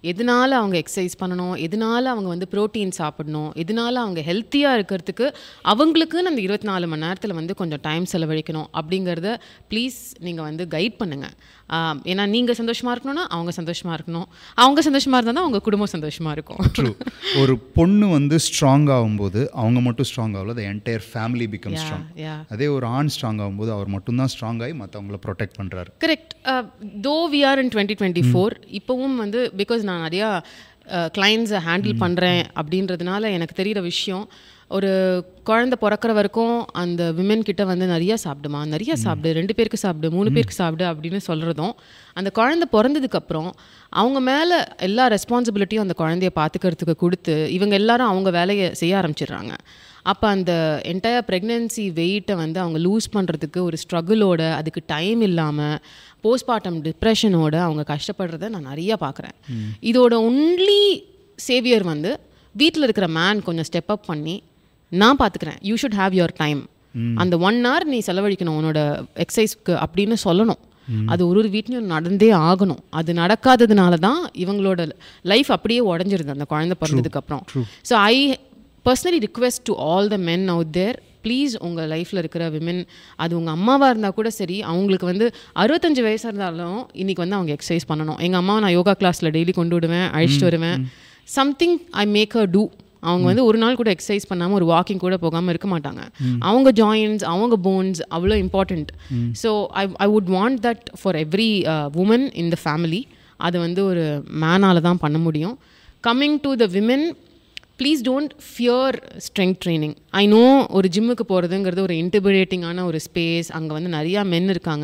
எதனால அவங்க எக்ஸசைஸ் பண்ணணும் எதனால அவங்க வந்து ப்ரோட்டீன் சாப்பிடணும் எதனால அவங்க ஹெல்த்தியாக இருக்கிறதுக்கு அவங்களுக்குன்னு அந்த இருபத்தி நாலு மணி நேரத்தில் வந்து கொஞ்சம் டைம் செலவழிக்கணும் அப்படிங்கிறத ப்ளீஸ் நீங்கள் வந்து கைட் பண்ணுங்கள் ஏன்னா நீங்கள் சந்தோஷமாக இருக்கணும்னா அவங்க சந்தோஷமாக இருக்கணும் அவங்க சந்தோஷமாக இருந்தால் தான் அவங்க குடும்பம் சந்தோஷமாக இருக்கும் ட்ரூ ஒரு பொண்ணு வந்து ஸ்ட்ராங் ஆகும்போது அவங்க மட்டும் ஸ்ட்ராங் ஆகல the entire family become strong ya அதே ஒரு ஆண் ஸ்ட்ராங் ஆகும்போது அவர் மட்டும்தான் ஸ்ட்ராங் ஆகி மற்றவங்கள ப்ரொடெக்ட் பண்ணுறாரு correct though we are in twenty twenty four இப்போவும் வந்து பிகாஸ் நான் நிறையா கிளைண்ட்ஸை ஹேண்டில் பண்ணுறேன் அப்படின்றதுனால எனக்கு தெரிகிற விஷயம் ஒரு குழந்தை பிறக்கிற வரைக்கும் அந்த விமென் கிட்ட வந்து நிறைய சாப்பிடுமா நிறைய சாப்பிடு ரெண்டு பேருக்கு சாப்பிடு மூணு பேருக்கு சாப்பிடு அப்படின்னு சொல்கிறதும் அந்த குழந்தை பிறந்ததுக்கப்புறம் அவங்க மேலே எல்லா ரெஸ்பான்சிபிலிட்டியும் அந்த குழந்தைய பார்த்துக்கிறதுக்கு கொடுத்து இவங்க எல்லாரும் அவங்க வேலையை செய்ய ஆரம்பிச்சிடுறாங்க அப்போ அந்த என்டையர் ப்ரெக்னென்சி வெயிட்டை வந்து அவங்க லூஸ் பண்ணுறதுக்கு ஒரு ஸ்ட்ரகிளோட அதுக்கு டைம் இல்லாமல் போஸ்ட்மார்ட்டம் டிப்ரெஷனோட அவங்க கஷ்டப்படுறத நான் நிறைய பார்க்குறேன் இதோட ஒன்லி சேவியர் வந்து வீட்டில் இருக்கிற மேன் கொஞ்சம் ஸ்டெப் அப் பண்ணி நான் பார்த்துக்கிறேன் you should have your time அந்த ஒன் hour நீ செலவழிக்கணும் உன்னோட எக்ஸசைஸ்க்கு அப்படின்னு சொல்லணும் அது ஒரு ஒரு வீட்லையும் நடந்தே ஆகணும் அது நடக்காததுனால தான் இவங்களோட லைஃப் அப்படியே உடஞ்சிருது அந்த குழந்தை பிறந்ததுக்கு அப்புறம் so I personally request to all the men out there please உங்கள் லைஃப்பில் இருக்கிற விமென் அது உங்கள் அம்மாவாக இருந்தால் கூட சரி அவங்களுக்கு வந்து அறுபத்தஞ்சு வயசாக இருந்தாலும் இன்னைக்கு வந்து அவங்க எக்ஸசைஸ் பண்ணணும் எங்கள் அம்மாவை நான் யோகா கிளாஸில் டெய்லி கொண்டு விடுவேன் அழிச்சிட்டு வருவேன் something I make a do அவங்க வந்து ஒரு நாள் கூட எக்ஸசைஸ் பண்ணாமல் ஒரு வாக்கிங் கூட போகாமல் இருக்க மாட்டாங்க அவங்க ஜாயின்ஸ் அவங்க போன்ஸ் அவ்வளோ important so I I would want that for every woman in the family அது வந்து ஒரு மேனால தான் பண்ண முடியும் coming to the women please don't fear strength training I know ஒரு ஜிம்முக்கு போகிறதுங்கிறது ஒரு இன்டிபிரேட்டிங்கான ஒரு ஸ்பேஸ் அங்கே வந்து நிறையா மென் இருக்காங்க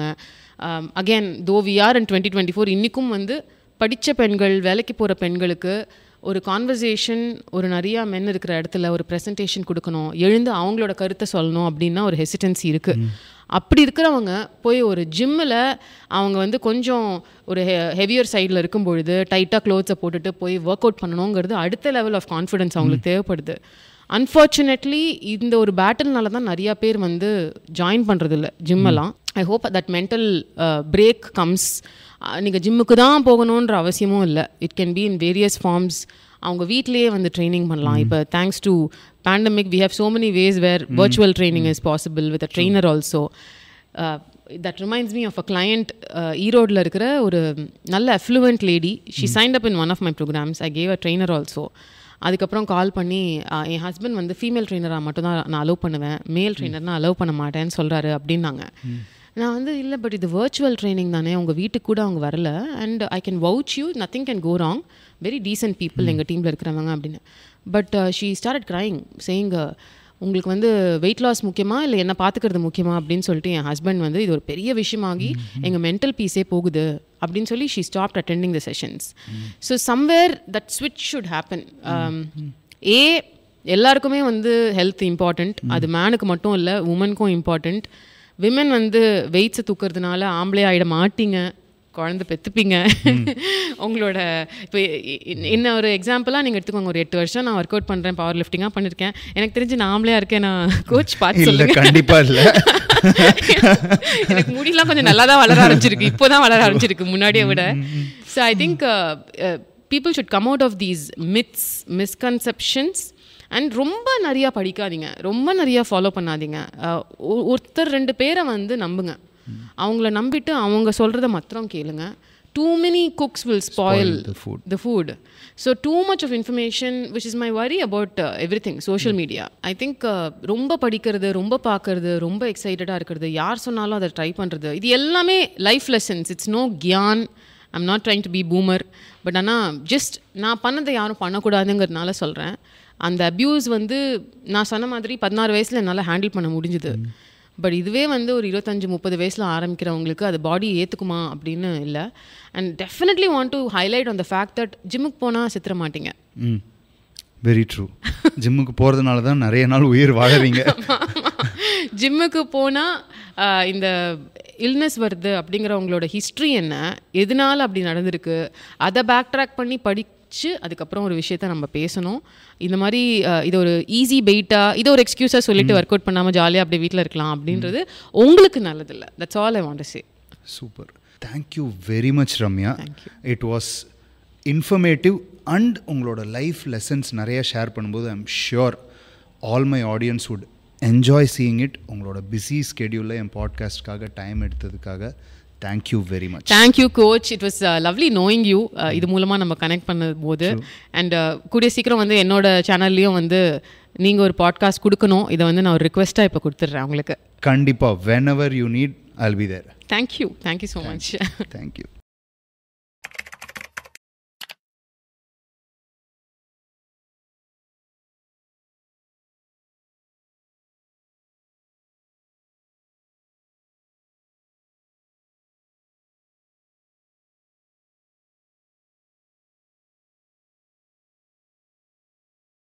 again though we are in twenty twenty four இன்றைக்கும் வந்து படித்த பெண்கள் வேலைக்கு போகிற பெண்களுக்கு ஒரு கான்வர்சேஷன் ஒரு நிறையா மென் இருக்கிற இடத்துல ஒரு ப்ரெசன்டேஷன் கொடுக்கணும் எழுந்து அவங்களோட கருத்தை சொல்லணும் அப்படின்னா ஒரு ஹெசிடன்சி இருக்குது அப்படி இருக்கிறவங்க போய் ஒரு ஜிம்மில் அவங்க வந்து கொஞ்சம் ஒரு ஹெவியர் சைடில் இருக்கும் பொழுது டைட்டாக க்ளோத்ஸை போட்டுட்டு போய் ஒர்க் அவுட் பண்ணணுங்கிறது அடுத்த லெவல் ஆஃப் கான்ஃபிடன்ஸ் அவங்களுக்கு தேவைப்படுது அன்ஃபார்ச்சுனேட்லி இந்த ஒரு பேட்டில்னால தான் நிறையா பேர் வந்து ஜாயின் பண்ணுறதில்ல ஜிம்மெல்லாம் I hope that mental break comes நீங்கள் ஜிம்முக்கு தான் போகணுன்ற அவசியமும் இல்லை it can be in various forms அவங்க வீட்லேயே வந்து ட்ரைனிங் பண்ணலாம் இப்போ thanks to pandemic we have so many ways where virtual training is possible with a trainer also that reminds me of a client ஈரோடில் இருக்கிற ஒரு நல்ல affluent lady she signed up in one of my programmes I gave a trainer also அதுக்கப்புறம் call பண்ணி என் husband வந்து female ட்ரெயினராக மட்டும்தான் நான் allow பண்ணுவேன் மேல் ட்ரெயினர் நான் அலோவ் பண்ண மாட்டேன்னு சொல்கிறாரு அப்படின்னாங்க நான் வந்து இல்லை பட் இது வர்ச்சுவல் ட்ரைனிங் தானே உங்கள் வீட்டுக்கு கூட அவங்க வரல and I can vouch you nothing can go wrong very decent people எங்கள் டீமில் இருக்கிறவங்க அப்படின்னு but she start crying saying உங்களுக்கு வந்து வெயிட் லாஸ் முக்கியமா இல்லை என்ன பார்த்துக்கிறது முக்கியமா அப்படின்னு சொல்லிட்டு என் ஹஸ்பண்ட் வந்து இது ஒரு பெரிய விஷயமாகி எங்கள் மென்டல் பீஸே போகுது அப்படின்னு சொல்லி she stop attending the sessions so somewhere that ஸ்விட்ச் ஷுட் ஹேப்பன் ஏ எல்லாருக்குமே வந்து ஹெல்த் இம்பார்ட்டண்ட் அது மேனுக்கு மட்டும் இல்லை உமனுக்கும் இம்பார்ட்டண்ட் விமன் வந்து வெயிட்ஸை தூக்குறதுனால ஆம்பளை ஆகிட மாட்டீங்க குழந்தை பெற்றுப்பீங்க உங்களோட இப்போ என்ன ஒரு எக்ஸாம்பிளாக நீங்கள் எடுத்துக்கோங்க ஒரு எட்டு வருஷம் நான் ஒர்க் அவுட் பண்ணுறேன் பவர் லிஃப்டிங்காக பண்ணியிருக்கேன் எனக்கு தெரிஞ்சு நான் ஆம்பளையாக இருக்கேன் நான் கோச் பார்த்து இல்ல சொல்லுங்க கண்டிப்பா இல்ல எனக்கு முடியெல்லாம் கொஞ்சம் நல்லா தான் வளர ஆரம்பிச்சிருக்கு இப்போ தான் வளர ஆரம்பிச்சிருக்கு முன்னாடியை விட so I think people should come out of these myths misconceptions and ரொம்ப நிறையா படிக்காதீங்க ரொம்ப நிறையா ஃபாலோ பண்ணாதீங்க அஹ், ஒ- ஒருத்தர் ரெண்டு பேரை வந்து நம்புங்க அவங்கள நம்பிட்டு அவங்க சொல்கிறத மாத்திரம் கேளுங்க too many cooks will spoil the food. the food so too much of information which is my worry about uh, everything social media i think uh, ரொம்ப படிக்கிறது ரொம்ப பார்க்கறது ரொம்ப எக்ஸைட்டடாக இருக்கிறது யார் சொன்னாலும் அதை ட்ரை பண்ணுறது இது எல்லாமே லைஃப் லெசன்ஸ் இட்ஸ் நோ கியான் I'm not trying to be boomer but ஆனால் ஜஸ்ட் நான் பண்ணதை யாரும் பண்ணக்கூடாதுங்கிறதுனால சொல்கிறேன் அந்த அப்யூஸ் வந்து நான் சொன்ன மாதிரி பதினாறு வயசில் என்னால் ஹேண்டில் பண்ண முடிஞ்சுது பட் இதுவே வந்து ஒரு இருபத்தஞ்சு முப்பது வயசில் ஆரம்பிக்கிறவங்களுக்கு அது பாடி ஏற்றுக்குமா அப்படின்னு இல்லை and definitely want to highlight on the fact that ஜிம்முக்கு போனால் சித்திர மாட்டீங்க ம் வெரி ட்ரூ ஜிம்முக்கு போறதுனால தான் நிறைய நாள் உயிர் வாழறீங்க ஜிம்முக்கு போனால் இந்த இல்னஸ் வருது அப்படிங்கிறவங்களோட ஹிஸ்ட்ரி என்ன எதனால அப்படி நடந்திருக்கு அதை பேக் ட்ராக் பண்ணி படிச்சு அதுக்கப்புறம் ஒரு விஷயத்த நம்ம பேசணும் இந்த மாதிரி அஹ், இது ஒரு ஈஸி பெயிட்டாக இதை ஒரு எக்ஸ்கியூஸாக சொல்லிட்டு ஒர்க் அவுட் பண்ணாமல் ஜாலியாக அப்படியே வீட்டில் இருக்கலாம் அப்படின்றது உங்களுக்கு நல்லதில்லை that's all I want say super thank you very much Ramya it was informative and உங்களோட லைஃப் லெசன்ஸ் நிறைய ஷேர் பண்ணும்போது I'm sure all my audience would enjoy seeing it உங்களோட பிஸி ஸ்கெடியூலில் என் பாட்காஸ்ட்காக டைம் எடுத்ததுக்காக thank you very much thank you coach it was lovely knowing you இது மூலமாக நம்ம கனெக்ட் பண்ண போது அண்ட் கூடிய சீக்கிரம் வந்து என்னோட சேனல்லையும் வந்து நீங்கள் ஒரு பாட்காஸ்ட் கொடுக்கணும் இதை வந்து நான் ஒரு ரிக்வெஸ்ட்டாக இப்போ கொடுத்துட்றேன் உங்களுக்கு கண்டிப்பாக whenever you need I'll be there thank you thank you so much thank you